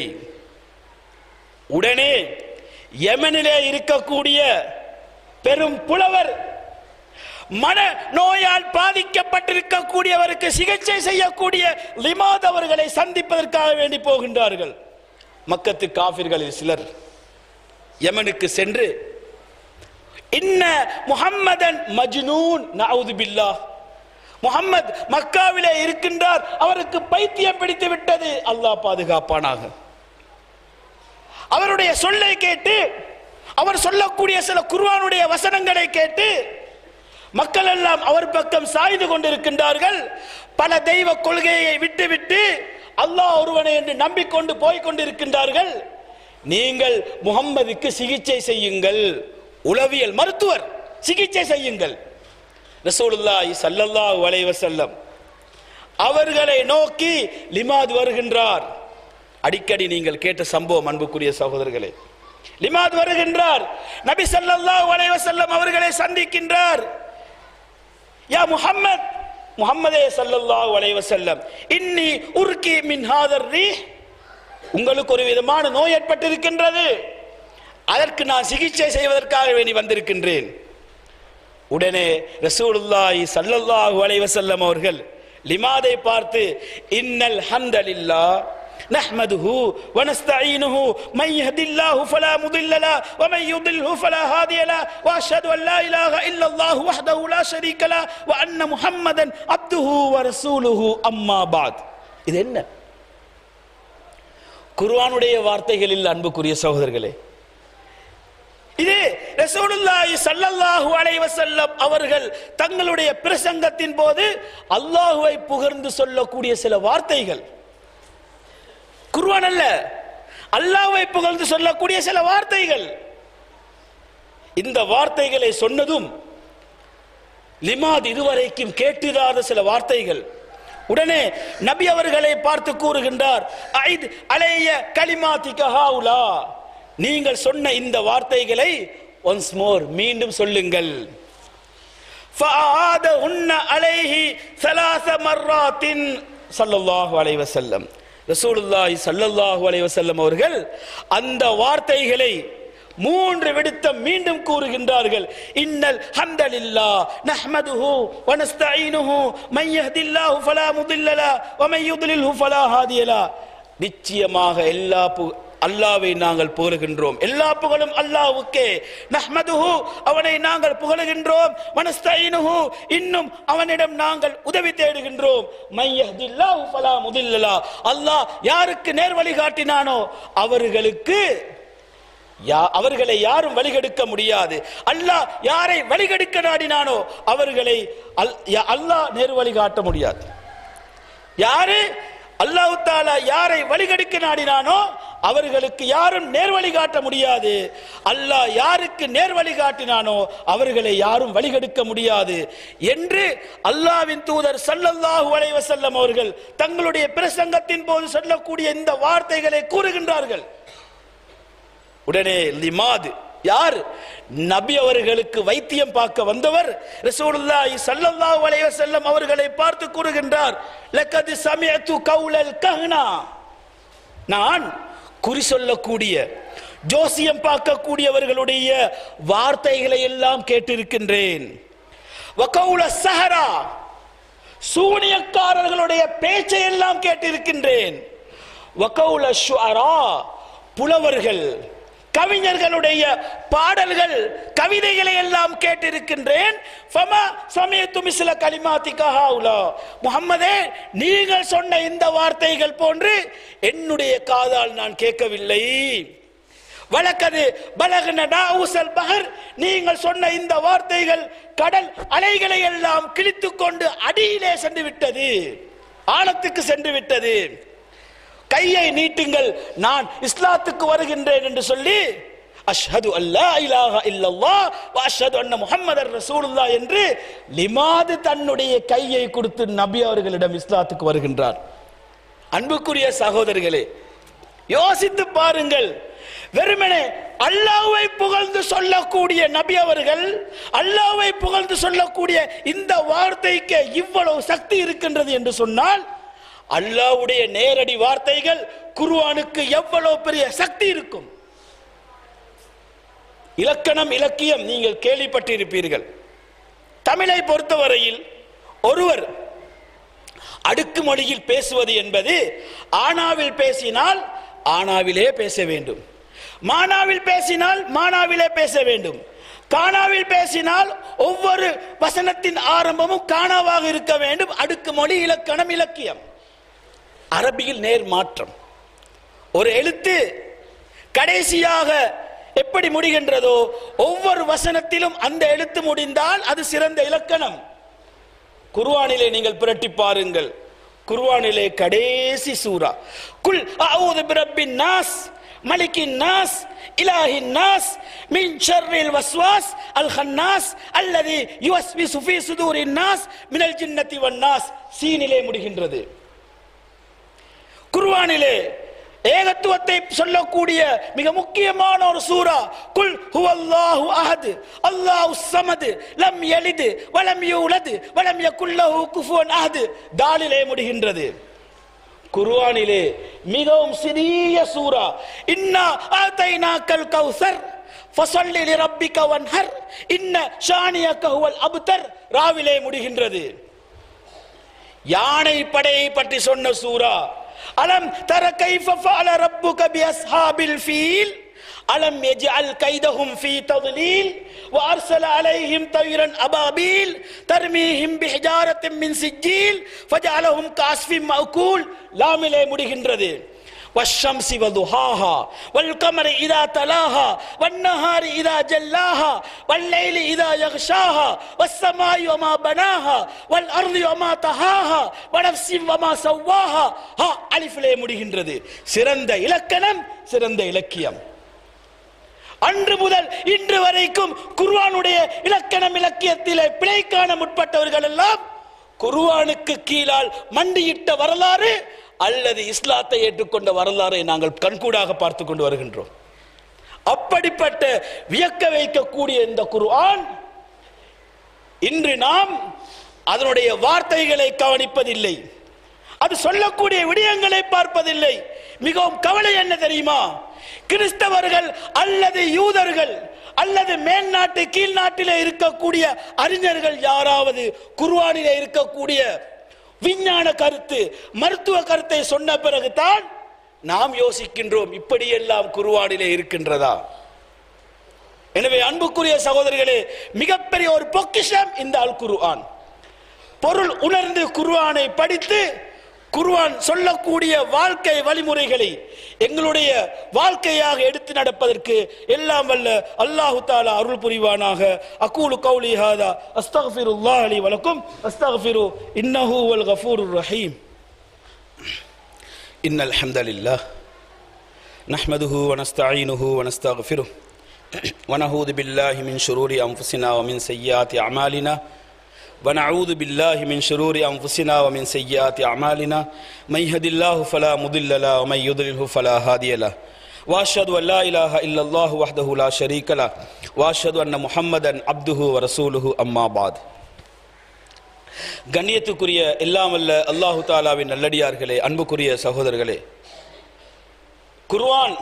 C: உடனே யமனிலே இருக்கக்கூடிய பெரும் புலவர் மன நோயால் பாதிக்கப்பட்டிருக்கக்கூடியவருக்கு சிகிச்சை செய்யக்கூடிய லிமாத் அவர்களை சந்திப்பதற்காக வேண்டி போகின்றார்கள் மக்கத்து காபிர்களில் சிலர் யமனுக்கு சென்று இன்ன முஹம்மதன் மஜ்னூன் நவுது பில்லாஹ் முஹம்மத் மக்காவிலே இருக்கின்றார் அவருக்கு பைத்தியம் பிடித்து விட்டது அல்லாஹ் பாதுகாப்பானாக அவருடைய சொல்லை கேட்டு அவர் சொல்லக்கூடிய சில குர்ஆனுடைய வசனங்களை கேட்டு மக்கள் எல்லாம் அவர் பக்கம் சாய்ந்து கொண்டிருக்கின்றார்கள் பல தெய்வ கொள்கையை விட்டுவிட்டு அல்லாஹ் ஒருவனை என்று நம்பிக்கொண்டு போய் கொண்டிருக்கின்றார்கள் நீங்கள் முகம்மதுக்கு சிகிச்சை செய்யுங்கள் உளவியல் மருத்துவர் சிகிச்சை செய்யுங்கள் ரசூலுல்லாஹி ஸல்லல்லாஹு அலைஹி வஸல்லம் அவர்களை நோக்கி லிமாத் வருகின்றார் அடிக்கடி நீங்கள் கேட்ட சம்பவம் அன்புக்குரிய சகோதரர்களே லிமாத் வருகின்றார் நபி ஸல்லல்லாஹு அலைஹி வஸல்லம் அவர்களை சந்திக்கின்றார் யா முஹம்மத் முஹம்மதே ஸல்லல்லாஹு அலைஹி வஸல்லம் இன்னி உர்கி மின் ஹாதர் ரீஹ் உங்களுக்கு ஒரு விதமான நோய் ஏற்பட்டிருக்கின்றது அதற்கு நான் சிகிச்சை செய்வதற்காக வேண்டி வந்திருக்கின்றேன் உடனே ரசூலுல்லாஹி ஸல்லல்லாஹு அலைஹி வஸல்லம் அவர்கள் லிமாதை பார்த்து இன்னல் ஹம்தலில்லா نحمده ونستعينه من يهد الله فلا مضل له ومن يضله فلا هادي له واشهد ان لا اله الا الله وحده لا شريك له وان محمدا عبده ورسوله اما بعد இது என்ன குர்ஆனுடைய வார்த்தைகளில் அன்புக்குரிய சகோதரர்களே இது ரசூலுல்லாஹி ஸல்லல்லாஹு அலைஹி வஸல்லம் அவர்கள் தங்களுடைய பிரசங்கத்தின் போது அல்லாஹ்வை புகழ்ந்து சொல்லக்கூடிய சில வார்த்தைகள் குர்ஆன் அல்ல அல்லாஹ்வை புகழ்ந்து சொல்லக்கூடிய சில வார்த்தைகள் இந்த வார்த்தைகளை சொன்னதும் லிமாத் இதுவரைக்கும் கேட்டிராத சில வார்த்தைகள் உடனே நபி அவர்களை பார்த்து கூறுகின்றார் ஐத் அலைய கலிமாத்திக ஹாவுலா நீங்கள் சொன்ன இந்த வார்த்தைகளை ஒன்ஸ் மோர் மீண்டும் சொல்லுங்கள் فأعادهن عليه ثلاث مرات صلى الله عليه وسلم ரசூலுல்லாஹி ஸல்லல்லாஹு அலைஹி வஸல்லம் அவர்கள் அந்த வார்த்தைகளை மூன்று விடுத்தம் மீண்டும் கூறுகின்றார்கள் இன்னல் ஹம்தலில்லா நஹ்மதுஹு வ நஸ்தஈனுஹு மை யஹ்தில்லாஹு ஃபலா முதில்ல லா வ மை யுத்லில்ஹு ஃபலா ஹாதிய லா நிச்சயமாக எல்லா பு- அல்லாவை நாங்கள் புகழுகின்றோம் எல்லா புகழும் அல்லாஹ்வுக்கே நஹ்மதுஹு அவனை நாங்கள் புகழுகின்றோம் வனஸ்தைனுஹு இன்னும் அவனிடம் நாங்கள் உதவி தேடுகின்றோம் மை யஹ்தில்லாஹு ஃபலா முதில்ல லா அல்லாஹ் யாருக்கு நேர் வழி காட்டினானோ அவர்களுக்கு யா- அவர்களை யாரும் வழிகெடுக்க முடியாது அல்லாஹ் யாரை வழிகெடுக்க நாடினானோ அவர்களை அல்- யா- அல்லாஹ் நேர் வழி காட்ட முடியாது யாரு அல்லாஹ் தாலா யாரை வழிகெடுக்க நாடினானோ அவர்களுக்கு யாரும் நேர்வழி காட்ட முடியாது அல்லாஹ் யாருக்கு நேர்வழி காட்டினானோ அவர்களை யாரும் வழிகெடுக்க முடியாது என்று அல்லாஹ்வின் தூதர் ஸல்லல்லாஹு அலைஹி வஸல்லம் அவர்கள் தங்களுடைய பிரசங்கத்தின் போது சொல்லக்கூடிய இந்த வார்த்தைகளை கூறுகின்றார்கள் உடனே லிமாது யார் நபி அவர்களுக்கு வைத்தியம் பார்க்க வந்தவர் ரசூலுல்லாஹி ஸல்லல்லாஹு அலைஹி வஸல்லம் அவர்களை பார்த்து கூறுகின்றார் லக்கத் சமிஅத்து கௌலல் கஹ்னா நான் குறி சொல்லக்கூடிய ஜோசியம் பார்க்கக்கூடியவர்களுடைய வார்த்தைகளை எல்லாம் கேட்டிருக்கின்றேன் வகௌல சஹரா சூனியக்காரர்களுடைய பேச்சை எல்லாம் கேட்டிருக்கின்றேன் வகௌல ஷுஅரா புலவர்கள் கவிஞர்களுடைய பாடல்கள் கவிதைகளை எல்லாம் கேட்டிருக்கின்றேன் ஃபமா சமயத்து மிஸ்ல கலிமாத்திக ஹாவுலா முஹம்மதே நீங்கள் சொன்ன இந்த வார்த்தைகள் போன்று என்னுடைய காதால் நான் கேட்கவில்லை வழக்கது பலகன நாவுசல் பஹர் நீங்கள் சொன்ன இந்த வார்த்தைகள் கடல் அலைகளை எல்லாம் கிழித்துக் கொண்டு அடியிலே சென்று விட்டது ஆழத்துக்கு சென்று விட்டது கையை நீட்டுங்கள் நான் இஸ்லாத்துக்கு வருகின்றேன் என்று சொல்லி அஷ்ஹது அல்லா இலாஹ இல்லல்லாஹ் வ அஷ்ஹது அன்ன முஹம்மதர் ரசூலுல்லாஹ் என்று லிமாது தன்னுடைய கையை கொடுத்து நபி அவர்களிடம் இஸ்லாத்துக்கு வருகின்றார் அன்புக்குரிய சகோதரர்களே யோசித்து பாருங்கள் வெறுமனே அல்லாஹ்வை புகழ்ந்து சொல்லக்கூடிய நபி அவர்கள் அல்லாஹ்வை புகழ்ந்து சொல்லக்கூடிய இந்த வார்த்தைக்கு இவ்வளவு சக்தி இருக்கின்றது என்று சொன்னால் அல்லாஹ்வுடைய நேரடி வார்த்தைகள் குர்ஆனுக்கு எவ்வளவு பெரிய சக்தி இருக்கும் இலக்கணம் இலக்கியம் நீங்கள் கேள்விப்பட்டிருப்பீர்கள் தமிழை பொறுத்தவரையில் ஒருவர் அடுக்கு மொழியில் பேசுவது என்பது ஆனாவில் பேசினால் ஆனாவிலே பேச வேண்டும் மானாவில் பேசினால் மானாவிலே பேச வேண்டும் கானாவில் பேசினால் ஒவ்வொரு வசனத்தின் ஆரம்பமும் காணாவாக இருக்க வேண்டும் அடுக்கு மொழி இலக்கணம் இலக்கியம் அரபியில் நேர் மாற்றம் ஒரு எழுத்து கடைசியாக எப்படி முடிகின்றதோ ஒவ்வொரு வசனத்திலும் அந்த எழுத்து முடிந்தால் அது சிறந்த இலக்கணம் குர்ஆனிலே நீங்கள் புரட்டி பாருங்கள் குர்ஆனிலே கடைசி சூரா குல் அஊது பிரப்பின் நாஸ் மலிக்கின் நாஸ் இலாஹின் நாஸ் மின் ஷர்ரில் வஸ்வாஸ் அல் ஹன்னாஸ் அல்லதி யுவஸ்விசு ஃபீ சுதூரின் நாஸ் மினல் ஜின்னத்தி வன் நாஸ் சீனிலே முடிகின்றது குர்ஆனிலே ஏகத்துவத்தை சொல்லக்கூடிய மிக முக்கியமான ஒரு சூரா குல் ஹுவல்லாஹு அஹத் அல்லாஹு ஸமத் லம் யலித் வலம் யூலத் வலம் யகுல் லஹு குஃபுவன் அஹத் தாலிலே முடிகின்றது குர்ஆனிலே மிகவும் சிறிய சூரா இன்னா ஆதைனாக்கல் கௌசர் ஃபஸல்லி லிரப்பிக வன்ஹர் இன்ன ஷானியக ஹுவல் அப்தர் ராவிலே முடிகின்றது யானை படையை பற்றி சொன்ன சூரா அலம் தர கைஃப ஃபஅல ரப்புக பி அஸ்ஹாபில் ஃபீல் அலம் யஜ்அல் கைதஹும் ஃபீ தضلீல் وارسل عليهم طيرا ابابيل ترميهم بحجاره من سجيل فجعلهم كعصف مأكول லாமிலே முடிகின்றது والشمس وضحاها والقمر إذا تلاها والنهار إذا جلاها والليل إذا يغشاها والسماء وما بناها والأرض وما طهاها ونفس وما سواها ها அலிஃபிலே முடிகின்றது சிறந்த இலக்கணம் சிறந்த இலக்கியம் அன்று முதல் இன்று வரைக்கும் குர்ஆனுடைய இலக்கணம் இலக்கியத்திலே பிழை காண முற்பட்டவர்கள் எல்லாம் குர்ஆனுக்கு கீழால் மண்டியிட்ட வரலாறு அல்லது இஸ்லாத்தை ஏற்றுக்கொண்ட வரலாறை நாங்கள் கண்கூடாக பார்த்து கொண்டு வருகின்றோம் அப்படிப்பட்ட வியக்க வைக்கக்கூடிய இந்த குர்ஆன் இன்று நாம் அதனுடைய வார்த்தைகளை கவனிப்பதில்லை அது சொல்லக்கூடிய விடயங்களை பார்ப்பதில்லை மிகவும் கவலை என்ன தெரியுமா கிறிஸ்தவர்கள் அல்லது யூதர்கள் அல்லது மேல்நாட்டு கீழ்நாட்டிலே இருக்கக்கூடிய அறிஞர்கள் யாராவது குர்ஆனிலே இருக்கக்கூடிய விஞ்ஞான கருத்து மருத்துவ கருத்தை சொன்ன பிறகுதான் நாம் யோசிக்கின்றோம் இப்படியெல்லாம் குர்ஆனிலே இருக்கின்றதா எனவே அன்புக்குரிய சகோதரர்களே மிகப்பெரிய ஒரு பொக்கிஷம் இந்த அல் குர்ஆன் பொருள் உணர்ந்து குர்ஆனை படித்து குர்ஆன் சொல்லக்கூடிய வாழ்க்கை வழிமுறைகளை எங்களுடைய வாழ்க்கையாக எடுத்து நடப்பதற்கு எல்லாம் வல்ல அல்லாஹு தாலா அருள் புரிவானாக அகூலு கௌலி ஹாதா அஸ்தக்ஃபிருல்லாஹ் அலி வலக்கும் அஸ்தக்ஃபிரு இன்னஹு வல் கஃபூருர் ரஹீம் إن الحمد لله نحمده ونستعينه ونستغفره ونعوذ بالله من شرور أنفسنا ومن سيئات أعمالنا ونعوذ بالله من شرور أنفسنا ومن سيئات أعمالنا من يهد الله فلا مضل له ومن يضلله فلا هادي له وأشهد أن لا إله إلا الله وحده لا شريك له وأشهد أن محمدا عبده ورسوله أما بعد கண்ணியத்துக்குரிய எல்லாம் வல்ல அல்லாஹு தாலாவின் நல்லடியார்களே அன்புக்குரிய சகோதரர்களே குர்ஆன்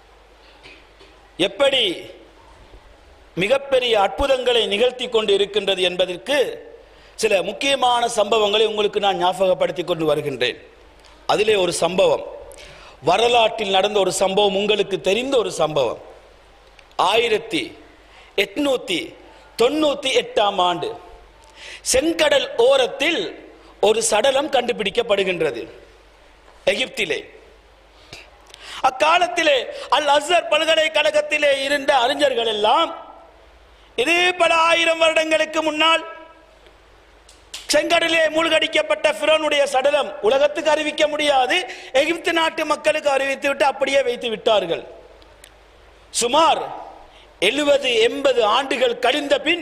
C: எப்படி மிகப்பெரிய அற்புதங்களை நிகழ்த்தி கொண்டு இருக்கின்றது என்பதற்கு சில முக்கியமான சம்பவங்களை உங்களுக்கு நான் ஞாபகப்படுத்தி கொண்டு வருகின்றேன் அதிலே ஒரு சம்பவம் வரலாற்றில் நடந்த ஒரு சம்பவம் உங்களுக்கு தெரிந்த ஒரு சம்பவம் ஆயிரத்தி எட்நூத்தி தொண்ணூத்தி எட்டாம் ஆண்டு செங்கடல் ஓரத்தில் ஒரு சடலம் கண்டுபிடிக்கப்படுகின்றது எகிப்திலே அக்காலத்திலே அல் அசர் பல்கலைக்கழகத்திலே இருந்த அறிஞர்கள் எல்லாம் இது பல ஆயிரம் வருடங்களுக்கு முன்னால் செங்கடலே மூழ்கடிக்கப்பட்ட பிரோனுடைய சடலம் உலகத்துக்கு அறிவிக்க முடியாது எகிப்து நாட்டு மக்களுக்கு அறிவித்து விட்டு அப்படியே வைத்து விட்டார்கள் சுமார் எழுபது எண்பது ஆண்டுகள் கழிந்த பின்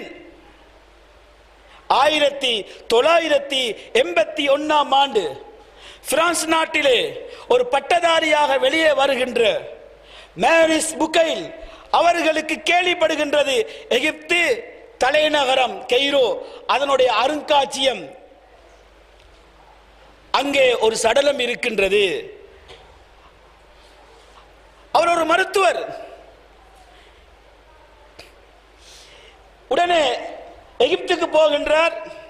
C: ஆயிரத்தி தொள்ளாயிரத்தி எண்பத்தி ஒன்னாம் ஆண்டு பிரான்ஸ் நாட்டிலே ஒரு பட்டதாரியாக வெளியே வருகின்ற மேரிஸ் புகைல் அவர்களுக்கு கேள்விப்படுகின்றது எகிப்து தலைநகரம் கெய்ரோ அதனுடைய அருங்காட்சியம் அங்கே ஒரு சடலம் இருக்கின்றது அவர் ஒரு மருத்துவர் உடனே எகிப்துக்கு போகின்றார்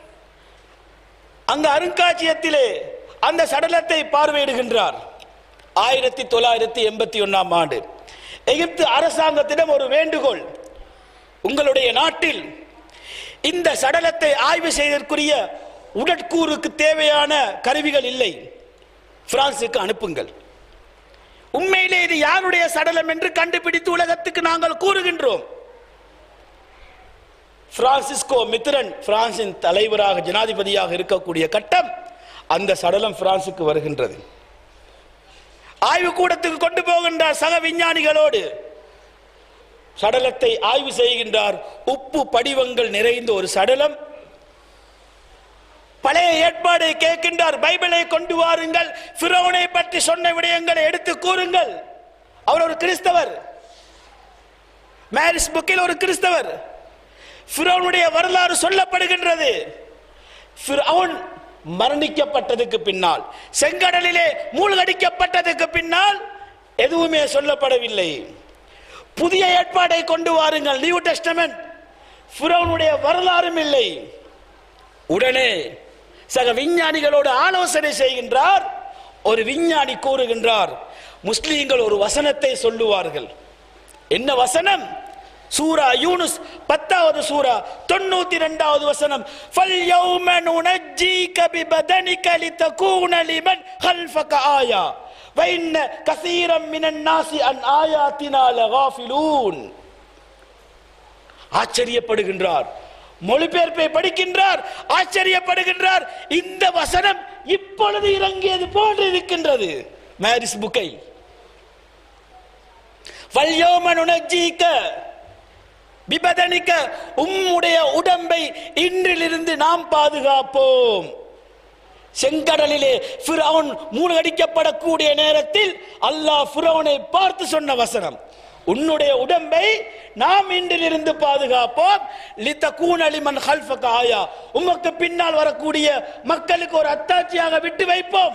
C: அங்க அருங்காட்சியகத்திலே அந்த சடலத்தை பார்வையிடுகின்றார் ஆயிரத்தி தொள்ளாயிரத்தி எண்பத்தி ஒன்னாம் ஆண்டு எகிப்து அரசாங்கத்திடம் ஒரு வேண்டுகோள் உங்களுடைய நாட்டில் இந்த சடலத்தை ஆய்வு செய்வதற்குரிய உடற்கூறுக்கு தேவையான கருவிகள் இல்லை பிரான்சுக்கு அனுப்புங்கள் உண்மையிலே இது யாருடைய சடலம் என்று கண்டுபிடித்து உலகத்துக்கு நாங்கள் கூறுகின்றோம் பிரான்சிஸ்கோ மித்ரன் பிரான்சின் தலைவராக ஜனாதிபதியாக இருக்கக்கூடிய கட்டம் அந்த சடலம் பிரான்சுக்கு வருகின்றது ஆய்வு கூடத்துக்கு கொண்டு போகின்றார் சக விஞ்ஞானிகளோடு சடலத்தை ஆய்வு செய்கின்றார் உப்பு படிவங்கள் நிறைந்த ஒரு சடலம் பழைய ஏற்பாடை கேட்கின்றார் பைபிளை கொண்டு வாருங்கள் பிரோனை பற்றி சொன்ன விடயங்களை எடுத்து கூறுங்கள் அவர் ஒரு கிறிஸ்தவர் மேரிஸ் புக்கில் ஒரு கிறிஸ்தவர் பிரோனுடைய வரலாறு சொல்லப்படுகின்றது பிரோன் மரணிக்கப்பட்டதுக்கு பின்னால் செங்கடலிலே மூழ்கடிக்கப்பட்டதுக்கு பின்னால் எதுவுமே சொல்லப்படவில்லை புதிய ஏற்பாடை கொண்டு வாருங்கள் நியூ டெஸ்டமெண்ட் பிரோனுடைய வரலாறும் இல்லை உடனே சக விஞ்ஞானிகளோடு ஆலோசனை செய்கின்றார் ஒரு விஞ்ஞானி கூறுகின்றார் முஸ்லீம்கள் ஒரு வசனத்தை சொல்லுவார்கள் என்ன வசனம் சூரா யூனுஸ் பத்தாவது சூரா தொண்ணூத்தி ரெண்டாவது வசனம் ஃபல் யௌம நுனஜ்ஜீக பிபதனிக லிதகூன லிமன் خلفك ஆயா وإن كثيرا من الناس عن آياتنا لغافلون ஆச்சரியப்படுகின்றார் மொழிபெயர்ப்பை படிக்கின்றார் ஆச்சரியப்படுகின்றார் இந்த வசனம் இப்பொழுது இறங்கியது போன்று இருக்கின்றது மேரிஸ் புக்கை வல்யோமனுனஜீக்க பிபதனிக்க உம்முடைய உடம்பை இன்றிலிருந்து நாம் பாதுகாப்போம் செங்கடலிலே ஃபிரௌன் மூழ்கடிக்கப்படக்கூடிய நேரத்தில் அல்லாஹ் ஃபிரௌனை பார்த்து சொன்ன வசனம் உன்னுடைய உடம்பை நாம் இன்றிலிருந்து பாதுகாப்போம் லித்தகூன லிமன் ஹல்ஃபக ஆயா உமக்கு பின்னால் வரக்கூடிய மக்களுக்கு ஒரு அத்தாட்சியாக விட்டு வைப்போம்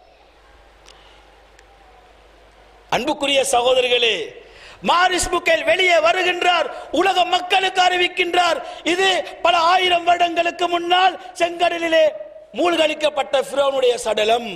C: அன்புக்குரிய சகோதரர்களே மாரிஸ் புக்கேல் வெளியே வருகின்றார் உலக மக்களுக்கு அறிவிக்கின்றார் இது பல ஆயிரம் வருடங்களுக்கு முன்னால் செங்கடலிலே மூழ்கடிக்கப்பட்ட ஃபிரௌனுடைய சடலம்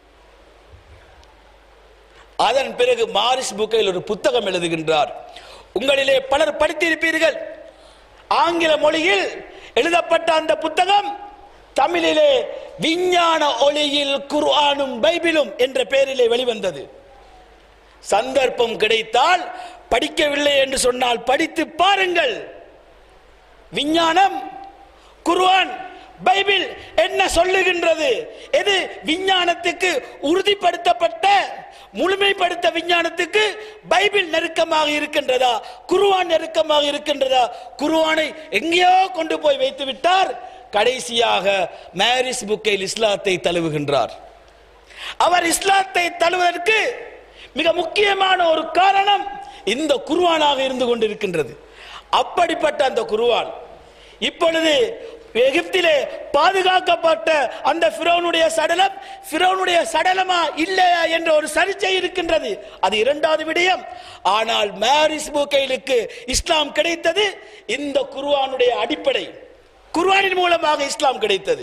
C: அதன் பிறகு மாரிஸ் புக்கையில் ஒரு புத்தகம் எழுதுகின்றார் உங்களிலே பலர் படித்திருப்பீர்கள் ஆங்கில மொழியில் எழுதப்பட்ட அந்த புத்தகம் தமிழிலே விஞ்ஞான ஒளியில் குர்ஆனும் பைபிளும் என்ற பெயரிலே வெளிவந்தது சந்தர்ப்பம் கிடைத்தால் படிக்கவில்லை என்று சொன்னால் படித்து பாருங்கள் விஞ்ஞானம் குர்ஆன் பைபிள் என்ன சொல்லுகின்றது எது விஞ்ஞானத்துக்கு உறுதிப்படுத்தப்பட்ட முழுமைப்படுத்த விஞ்ஞானத்துக்கு பைபிள் நெருக்கமாக இருக்கின்றதா குருவான் நெருக்கமாக இருக்கின்றதா குருவானை எங்கேயோ கொண்டு போய் வைத்து விட்டார் கடைசியாக மேரிஸ் புக்கையில் இஸ்லாத்தை தழுவுகின்றார் அவர் இஸ்லாத்தை தழுவதற்கு மிக முக்கியமான ஒரு காரணம் இந்த குருவானாக இருந்து கொண்டிருக்கின்றது அப்படிப்பட்ட அந்த குருவான் இப்பொழுது எகிப்திலே பாதுகாக்கப்பட்ட அந்த ஃபிரௌனுடைய சடலம் ஃபிரௌனுடைய சடலமா இல்லையா என்ற ஒரு சர்ச்சை இருக்கின்றது அது இரண்டாவது விடயம் ஆனால் மேரிஸ் புகைலுக்கு இஸ்லாம் கிடைத்தது இந்த குர்ஆனுடைய அடிப்படை குர்ஆனின் மூலமாக இஸ்லாம் கிடைத்தது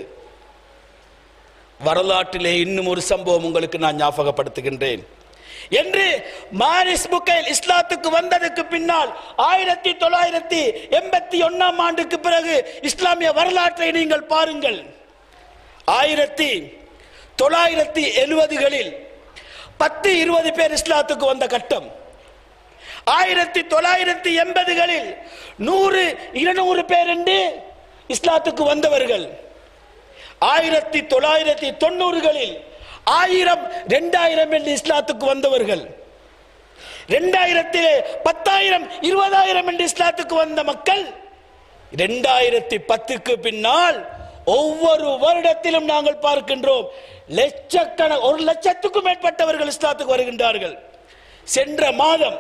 C: வரலாற்றிலே இன்னும் ஒரு சம்பவம் உங்களுக்கு நான் ஞாபகப்படுத்துகின்றேன் என்று மாரிஸ் புக்கைல் இஸ்லாத்துக்கு வந்ததுக்கு பின்னால் ஆயிரத்தி தொள்ளாயிரத்தி எண்பத்தி ஒன்னாம் ஆண்டுக்கு பிறகு இஸ்லாமிய வரலாற்றை நீங்கள் பாருங்கள் ஆயிரத்தி தொள்ளாயிரத்தி எழுபதுகளில் பத்து இருபது பேர் இஸ்லாத்துக்கு வந்த கட்டம் ஆயிரத்தி தொள்ளாயிரத்தி எண்பதுகளில் நூறு இருநூறு பேர் என்று இஸ்லாத்துக்கு வந்தவர்கள் ஆயிரத்தி தொள்ளாயிரத்தி தொண்ணூறுகளில் ஆயிரம் ரெண்டாயிரம் என்று இஸ்லாத்துக்கு வந்தவர்கள் ரெண்டாயிரத்திலே பத்தாயிரம் இருபதாயிரம் என்று இஸ்லாத்துக்கு வந்த மக்கள் ரெண்டாயிரத்தி பத்துக்கு பின்னால் ஒவ்வொரு வருடத்திலும் நாங்கள் பார்க்கின்றோம் லட்சக்கண ஒரு லட்சத்துக்கும் மேற்பட்டவர்கள் இஸ்லாத்துக்கு வருகின்றார்கள் சென்ற மாதம்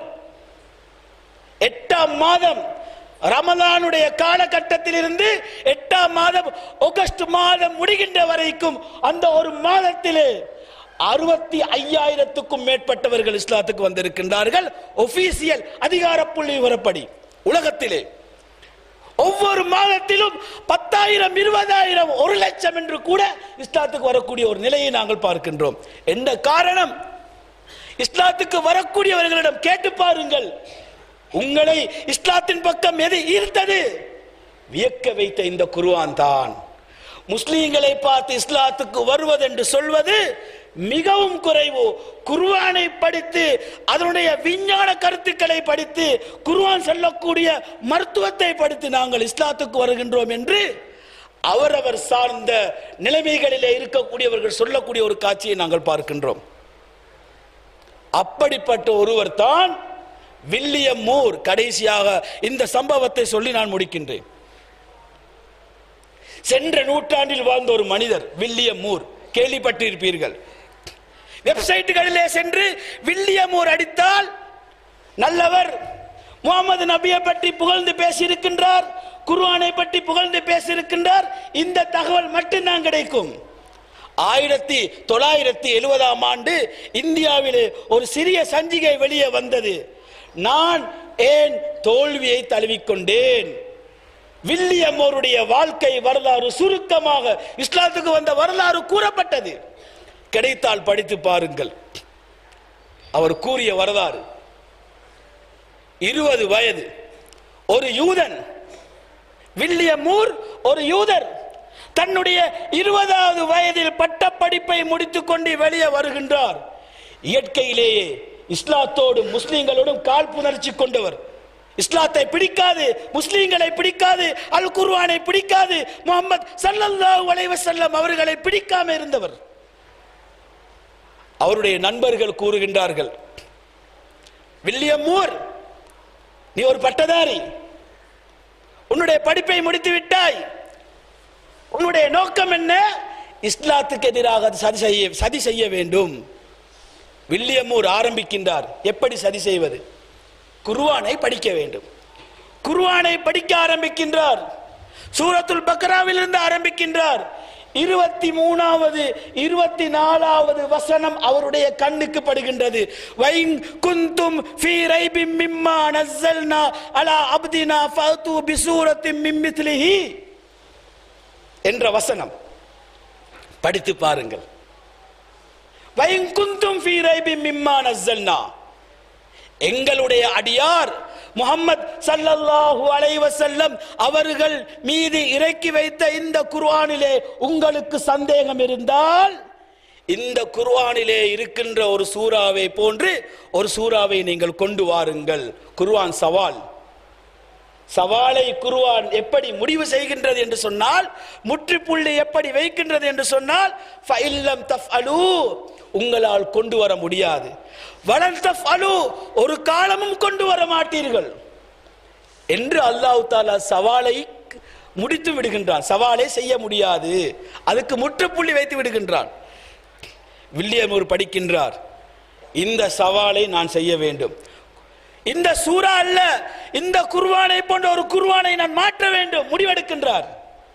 C: எட்டாம் மாதம் ரமலானுடைய காலகட்டத்தில் இருந்து எட்டாம் மாதம் ஆகஸ்ட் மாதம் முடிகின்ற வரைக்கும் அந்த ஒரு மாதத்திலே அறுபத்தி ஐயாயிரத்துக்கும் மேற்பட்டவர்கள் இஸ்லாத்துக்கு வந்திருக்கின்றார்கள் ஒபிசியல் அதிகார புள்ளி விவரப்படி உலகத்திலே ஒவ்வொரு மாதத்திலும் பத்தாயிரம் இருபதாயிரம் ஒரு லட்சம் என்று கூட இஸ்லாத்துக்கு வரக்கூடிய ஒரு நிலையை நாங்கள் பார்க்கின்றோம் என்ன காரணம் இஸ்லாத்துக்கு வரக்கூடியவர்களிடம் கேட்டு பாருங்கள் உங்களை இஸ்லாத்தின் பக்கம் எது ஈர்த்தது வியக்க வைத்த இந்த குருவான் தான் முஸ்லீம்களை பார்த்து இஸ்லாத்துக்கு வருவதென்று சொல்வது மிகவும் குறைவு குர்ஆனை படித்து அதனுடைய விஞ்ஞான கருத்துக்களை படித்து குர்ஆன் சொல்லக்கூடிய மருத்துவத்தை படித்து நாங்கள் இஸ்லாத்துக்கு வருகின்றோம் என்று அவரவர் சார்ந்த நிலைமைகளிலே இருக்கக்கூடியவர்கள் சொல்லக்கூடிய ஒரு காட்சியை நாங்கள் பார்க்கின்றோம் அப்படிப்பட்ட ஒருவர் தான் வில்லியம் மூர் கடைசியாக இந்த சம்பவத்தை சொல்லி நான் முடிக்கின்றேன் சென்ற நூற்றாண்டில் வாழ்ந்த ஒரு மனிதர் வில்லியம் மூர் கேள்விப்பட்டிருப்பீர்கள் வெப்சைட்டுகளிலே சென்று வில்லியம் மூர் அடித்தால் நல்லவர் முகமது நபியை பற்றி புகழ்ந்து பேசியிருக்கின்றார் குர்ஆனை பற்றி புகழ்ந்து பேசியிருக்கின்றார் இந்த தகவல் மட்டும்தான் கிடைக்கும் ஆயிரத்தி தொள்ளாயிரத்தி எழுபதாம் ஆண்டு இந்தியாவிலே ஒரு சிறிய சஞ்சிகை வெளியே வந்தது நான் ஏன் தோல்வியை தழுவிக்கொண்டேன் வில்லியம் அவருடைய வாழ்க்கை வரலாறு சுருக்கமாக இஸ்லாத்துக்கு வந்த வரலாறு கூறப்பட்டது கிடைத்தால் படித்து பாருங்கள் அவர் கூறிய வரலாறு இருபது வயது ஒரு யூதன் வில்லியம் மூர் ஒரு யூதர் தன்னுடைய இருபதாவது வயதில் பட்ட படிப்பை முடித்துக்கொண்டு வெளியே வருகின்றார் இயற்கையிலேயே இஸ்லாத்தோடு முஸ்லிம்களோடும் காழ்ப்புணர்ச்சி கொண்டவர் இஸ்லாத்தை பிடிக்காது முஸ்லிம்களை பிடிக்காது அல் குர்ஆனை பிடிக்காது முகமது சல்லல்லாஹு அலைஹி வஸல்லம் அவர்களை பிடிக்காம இருந்தவர் அவருடைய நண்பர்கள் கூறுகின்றார்கள் வில்லியம் மூர் நீ ஒரு பட்டதாரி உன்னுடைய படிப்பை முடித்து விட்டாய் உன்னுடைய நோக்கம் என்ன இஸ்லாத்துக்கு எதிராக அது சதி செய்ய சதி செய்ய வேண்டும் வில்லியமூர் ஆரம்பிக்கின்றார் எப்படி சதி செய்வது குர்ஆனை படிக்க வேண்டும் குர்ஆனை படிக்க ஆரம்பிக்கின்றார் சூரத்துல் பக்ராவில் இருந்து ஆரம்பிக்கின்றார் இருபத்தி மூணாவது இருபத்தி நாலாவது வசனம் அவருடைய கண்ணுக்கு படுகின்றது வைன் குந்தும் ஃபீ ரைபிம் மிம்மா நஸ்ஸல்னா அலா அப்தினா ஃபஅது பிசூரத்தின் மின் மித்லிஹி என்ற வசனம் படித்து பாருங்கள் வைன் குந்தும் ஃபீ ரைபிம் மிம்மா நஸ்ஸல்னா எங்களுடைய அடியார் முகம்மது சல்லல்லாஹு அலைஹி வஸல்லம் அவர்கள் மீது இறக்கி வைத்த இந்த குர்ஆனிலே உங்களுக்கு சந்தேகம் இருந்தால் இந்த குர்ஆனிலே இருக்கின்ற ஒரு சூறாவை போன்று ஒரு சூறாவை நீங்கள் கொண்டு வாருங்கள் குர்ஆன் சவால் சவாலை குர்ஆன் எப்படி முடிவு செய்கின்றது என்று சொன்னால் முற்றுப்புள்ளி எப்படி வைக்கின்றது என்று சொன்னால் ஃபைல்லம் தஃஅலு உங்களால் கொண்டு வர முடியாது வலன் தஃஅலு ஒரு காலமும் கொண்டு வர மாட்டீர்கள் என்று அல்லாஹ் தாலா சவாலை முடித்து விடுகின்றான் சவாலை செய்ய முடியாது அதுக்கு முற்றுப்புள்ளி வைத்து விடுகின்றான் வில்லியமூர் படிக்கின்றார் இந்த சவாலை நான் செய்ய வேண்டும் இந்த சூரா அல்ல இந்த குர்வானை போன்ற ஒரு குர்வானை நான் மாற்ற வேண்டும் முடிவெடுக்கின்றார்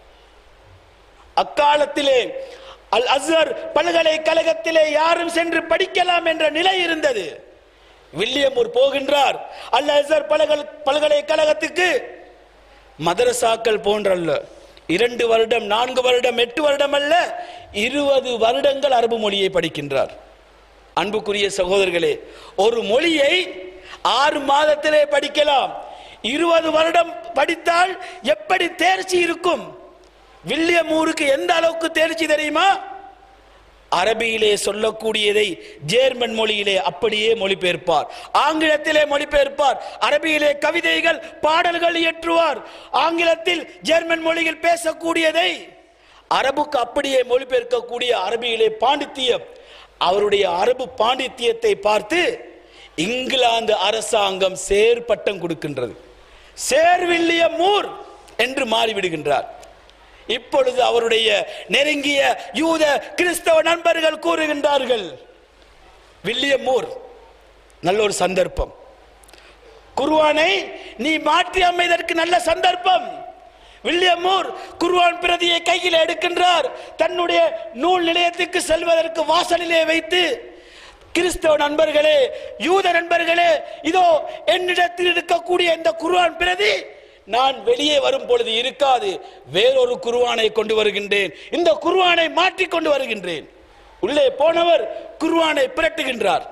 C: அக்காலத்திலே அல் அஸ்ஹர் பல்கலைக்கழகத்திலே யாரும் சென்று படிக்கலாம் என்ற நிலை இருந்தது வில்லியமூர் போகின்றார் அல் அஸ்ஹர் பல்கலை பல்கலைக்கழகத்துக்கு மதரசாக்கள் போன்றல்ல இரண்டு வருடம் நான்கு வருடம் எட்டு வருடம் அல்ல இருபது வருடங்கள் அரபு மொழியை படிக்கின்றார் அன்புக்குரிய சகோதரர்களே ஒரு மொழியை ஆறு மாதத்திலே படிக்கலாம் இருபது வருடம் படித்தால் எப்படி தேர்ச்சி இருக்கும் வில்லியமூருக்கு எந்த அளவுக்கு தேர்ச்சி தெரியுமா அரபியிலே சொல்லக்கூடியதை ஜேர்மன் மொழியிலே அப்படியே மொழிபெயர்ப்பார் ஆங்கிலத்திலே மொழிபெயர்ப்பார் அரபியிலே கவிதைகள் பாடல்கள் இயற்றுவார் ஆங்கிலத்தில் ஜெர்மன் மொழியில் பேசக்கூடியதை அரபுக்கு அப்படியே மொழிபெயர்க்கக்கூடிய அரபியிலே பாண்டித்தியம் அவருடைய அரபு பாண்டித்தியத்தை பார்த்து இங்கிலாந்து அரசாங்கம் சேர் பட்டம் கொடுக்கின்றது சேர் வில்லியமூர் என்று மாறிவிடுகின்றார் இப்பொழுது அவருடைய நெருங்கிய யூத கிறிஸ்தவ நண்பர்கள் கூறுகின்றார்கள் வில்லியமூர் நல்ல ஒரு சந்தர்ப்பம் குர்வானை நீ மாற்றி அமைதற்கு நல்ல சந்தர்ப்பம் வில்லியமூர் குர்வான் பிரதியை கையில் எடுக்கின்றார் தன்னுடைய நூல் நிலையத்துக்கு செல்வதற்கு வாசலிலே வைத்து கிறிஸ்தவ நண்பர்களே யூத நண்பர்களே இதோ என்னிடத்தில் இருக்கக்கூடிய இந்த குர்ஆன் பிரதி நான் வெளியே வரும் பொழுது இருக்காது வேறொரு குர்ஆனை கொண்டு வருகின்றேன் இந்த குர்ஆனை மாற்றி கொண்டு வருகின்றேன் உள்ளே போனவர் குர்ஆனை பிரட்டுகின்றார்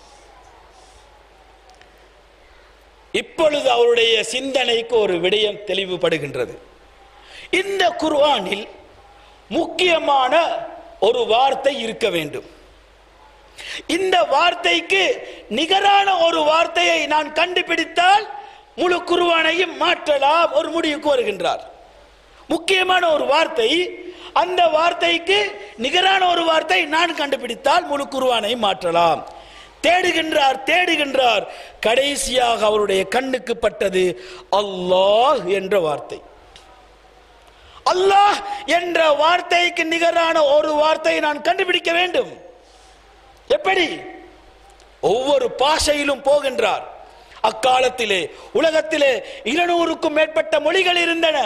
C: இப்பொழுது அவருடைய சிந்தனைக்கு ஒரு விடயம் தெளிவுபடுகின்றது இந்த குர்ஆனில் முக்கியமான ஒரு வார்த்தை இருக்க வேண்டும் இந்த வார்த்தைக்கு நிகரான ஒரு வார்த்தையை நான் கண்டுபிடித்தால் முழு குருவானையும் மாற்றலாம் ஒரு முடிவுக்கு வருகின்றார் முக்கியமான ஒரு வார்த்தை அந்த வார்த்தைக்கு நிகரான ஒரு வார்த்தை நான் கண்டுபிடித்தால் முழு குருவானை மாற்றலாம் தேடுகின்றார் தேடுகின்றார் கடைசியாக அவருடைய கண்ணுக்கு பட்டது அல்லாஹ் என்ற வார்த்தை அல்லாஹ் என்ற வார்த்தைக்கு நிகரான ஒரு வார்த்தையை நான் கண்டுபிடிக்க வேண்டும் எப்படி ஒவ்வொரு பாஷையிலும் போகின்றார் அக்காலத்திலே உலகத்திலே இருநூறுக்கும் மேற்பட்ட மொழிகள் இருந்தன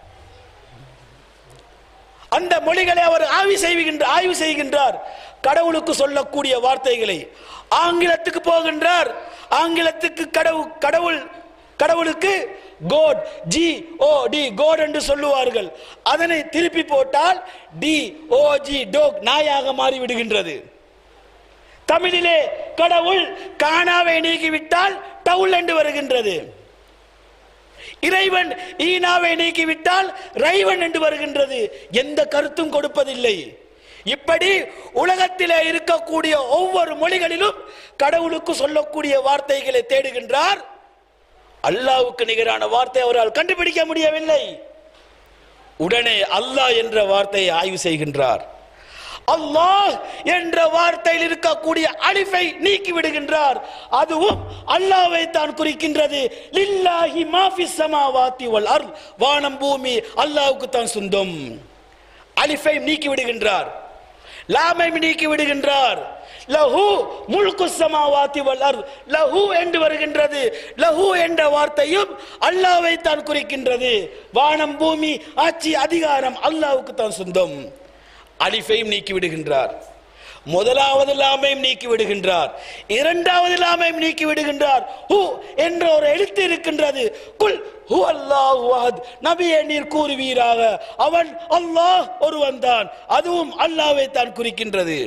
C: அந்த மொழிகளை அவர் ஆய்வு செய்கின்ற ஆய்வு செய்கின்றார் கடவுளுக்கு சொல்லக்கூடிய வார்த்தைகளை ஆங்கிலத்துக்கு போகின்றார் ஆங்கிலத்துக்கு கடவுள் கடவுள் கடவுளுக்கு God G O D God என்று சொல்லுவார்கள் அதனை திருப்பி போட்டால் டி ஓ ஜி டோக் நாயாக மாறி விடுகின்றது தமிழிலே கடவுள் காணாவை நீக்கிவிட்டால் டவுல் என்று வருகின்றது இறைவன் ஈனாவை நீக்கிவிட்டால் ரைவன் என்று வருகின்றது எந்த கருத்தும் கொடுப்பதில்லை இப்படி உலகத்திலே இருக்கக்கூடிய ஒவ்வொரு மொழிகளிலும் கடவுளுக்கு சொல்லக்கூடிய வார்த்தைகளை தேடுகின்றார் அல்லாவுக்கு நிகரான வார்த்தை அவரால் கண்டுபிடிக்க முடியவில்லை உடனே அல்லாஹ் என்ற வார்த்தையை ஆய்வு செய்கின்றார் அல்லாஹ் என்ற வார்த்தையில் இருக்கக்கூடிய அலிஃபை நீக்கி விடுகின்றார் அதுவும் அல்லாவை தான் குறிக்கின்றது லில்லாஹி மாஃபி சமாவாத்தி வல் அர்த் வானம் பூமி அல்லாஹ்வுக்கு தான் சொந்தம் அலிஃபை நீக்கி விடுகின்றார்
D: லாமை நீக்கி விடுகின்றார் லஹு முல்கு சமாவாத்தி வல் அர்த் லஹு என்று வருகின்றது லஹு என்ற வார்த்தையும் அல்லாவை தான் குறிக்கின்றது வானம் பூமி ஆட்சி அதிகாரம் அல்லாவுக்கு தான் சொந்தம் அலிஃபையும் நீக்கி விடுகின்றார் முதலாவது லாமையும் நீக்கி விடுகின்றார் இரண்டாவது லாமையும் நீக்கி விடுகின்றார் ஹு என்ற ஒரு எழுத்து இருக்கின்றது குல் ஹு அல்லாஹ் வஹத் நபியே நீர் கூறுவீராக அவன் அல்லாஹ் ஒருவன் தான் அதுவும் அல்லாவை தான் குறிக்கின்றது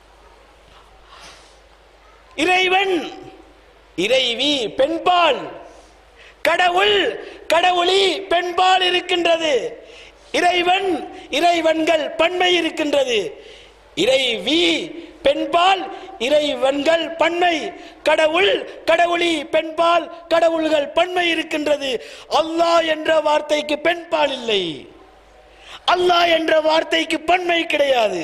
D: இறைவன் இறைவி பெண்பால் கடவுள் கடவுளி பெண்பால் இருக்கின்றது இறைவன் இறைவன்கள் பன்மை இருக்கின்றது இறைவி பெண்பால் இறைவன்கள் பன்மை கடவுள் கடவுளி பெண்பால் கடவுள்கள் பன்மை இருக்கின்றது அல்லாஹ் என்ற வார்த்தைக்கு பெண்பால் இல்லை அல்லாஹ் என்ற வார்த்தைக்கு பன்மை கிடையாது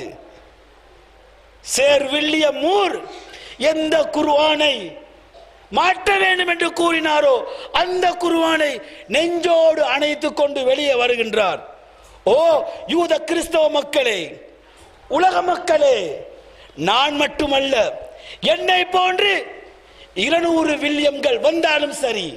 D: சேர் வில்லியம் மூர் எந்த குர்ஆனை மாற்ற வேண்டும் என்று கூறினாரோ அந்த குர்ஆனை நெஞ்சோடு அணைத்துக் கொண்டு வெளியே வருகின்றார் ஓ யூத கிறிஸ்தவ மக்களே உலக மக்களே நான் மட்டுமல்ல என்னை போன்று இருநூறு வில்லியம்கள் வந்தாலும் சரி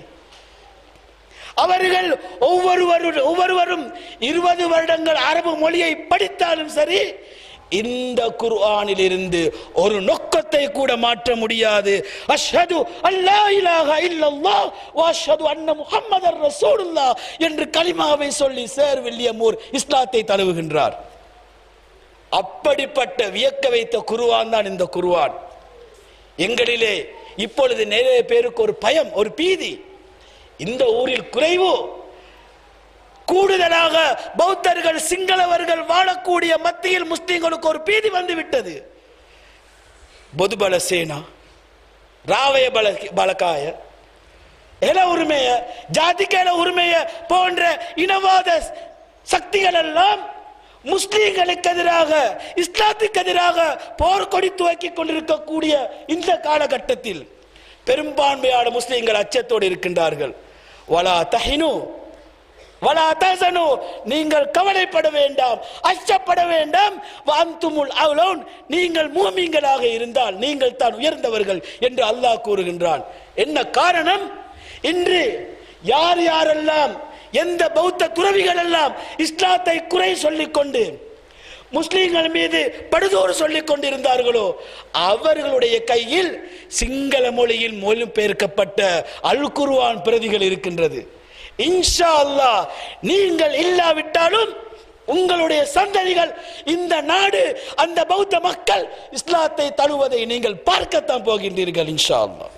D: அவர்கள் ஒவ்வொருவரும் ஒவ்வொருவரும் இருபது வருடங்கள் அரபு மொழியை படித்தாலும் சரி இந்த குர்ஆனில் இருந்து ஒரு நொக்கத்தை கூட மாற்ற முடியாது அஷ்ஹது அல்லா இலாஹ இல்லல்லாஹ் வ அஷ்ஹது அன்ன முஹம்மதர் ரசூலுல்லாஹ் என்று கலிமாவை சொல்லி சேர் வில்லியமூர் இஸ்லாத்தை தழுவுகின்றார் அப்படிப்பட்ட வியக்க வைத்த குருவான் தான் இந்த குருவான் எங்களிலே இப்பொழுது நிறைய பேருக்கு ஒரு பயம் ஒரு பீதி இந்த ஊரில் குறைவு கூடுதலாக பௌத்தர்கள் சிங்களவர்கள் வாழக்கூடிய மத்தியில் முஸ்லிம்களுக்கு ஒரு பீதி வந்து விட்டது பொதுபல சேனா ராவய பல பலக்காய எல உரிமைய ஜாதிக்கல உரிமைய போன்ற இனவாத சக்திகள் எல்லாம் முஸ்லிம்களுக்கு எதிராக இஸ்லாத்துக்கு எதிராக போர்க்கொடி துவக்கி கொண்டிருக்கக்கூடிய இந்த காலகட்டத்தில் பெரும்பான்மையான முஸ்லிம்கள் அச்சத்தோடு இருக்கின்றார்கள் வலா தஹினு வலா தசனு நீங்கள் கவலைப்பட வேண்டாம் அச்சப்பட வேண்டாம் வாந்துமுல் அவுலோன் நீங்கள் மூமிங்களாக இருந்தால் நீங்கள் தான் உயர்ந்தவர்கள் என்று அல்லாஹ் கூறுகின்றான் என்ன காரணம் இன்று யார் யாரெல்லாம் எந்த பௌத்த துறவிகள் எல்லாம் இஸ்லாத்தை குறை சொல்லிக் கொண்டு முஸ்லிம்கள் மீது படுதோறு சொல்லிக் கொண்டிருந்தார்களோ அவர்களுடைய கையில் சிங்கள மொழியில் மொழிபெயர்க்கப்பட்ட அல் குர்ஆன் பிரதிகள் இருக்கின்றது இன்ஷா அல்லாஹ் நீங்கள் இல்லாவிட்டாலும் உங்களுடைய சந்ததிகள் இந்த நாடு அந்த பௌத்த மக்கள் இஸ்லாத்தை தழுவதை நீங்கள் பார்க்கத்தான் போகின்றீர்கள் இன்ஷா அல்லாஹ்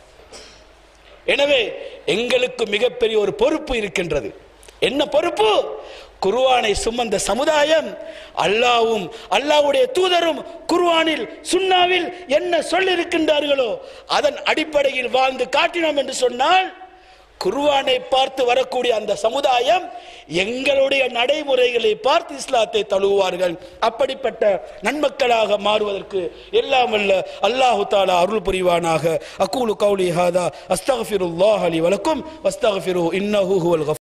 D: எனவே எங்களுக்கு மிகப்பெரிய ஒரு பொறுப்பு இருக்கின்றது என்ன பொறுப்பு குர்ஆனை சுமந்த சமுதாயம் அல்லாவும் அல்லாவுடைய தூதரும் குர்ஆனில் சுன்னாவில் என்ன சொல்லியிருக்கின்றார்களோ அதன் அடிப்படையில் வாழ்ந்து காட்டினோம் என்று சொன்னால் குர்ஆனை பார்த்து வரக்கூடிய அந்த சமுதாயம் எங்களுடைய நடைமுறைகளை பார்த்து இஸ்லாத்தை தழுவுவார்கள் அப்படிப்பட்ட நன்மக்களாக மாறுவதற்கு எல்லாம் வல்ல அல்லாஹு தாலா அருள் புரிவானாக அக்கூலு கௌலி ஹாதா அஸ்தகஃபிருல்லாஹ் அலி வலக்கும் வஸ்தகஃபிரு இன்னஹு ஹுவல்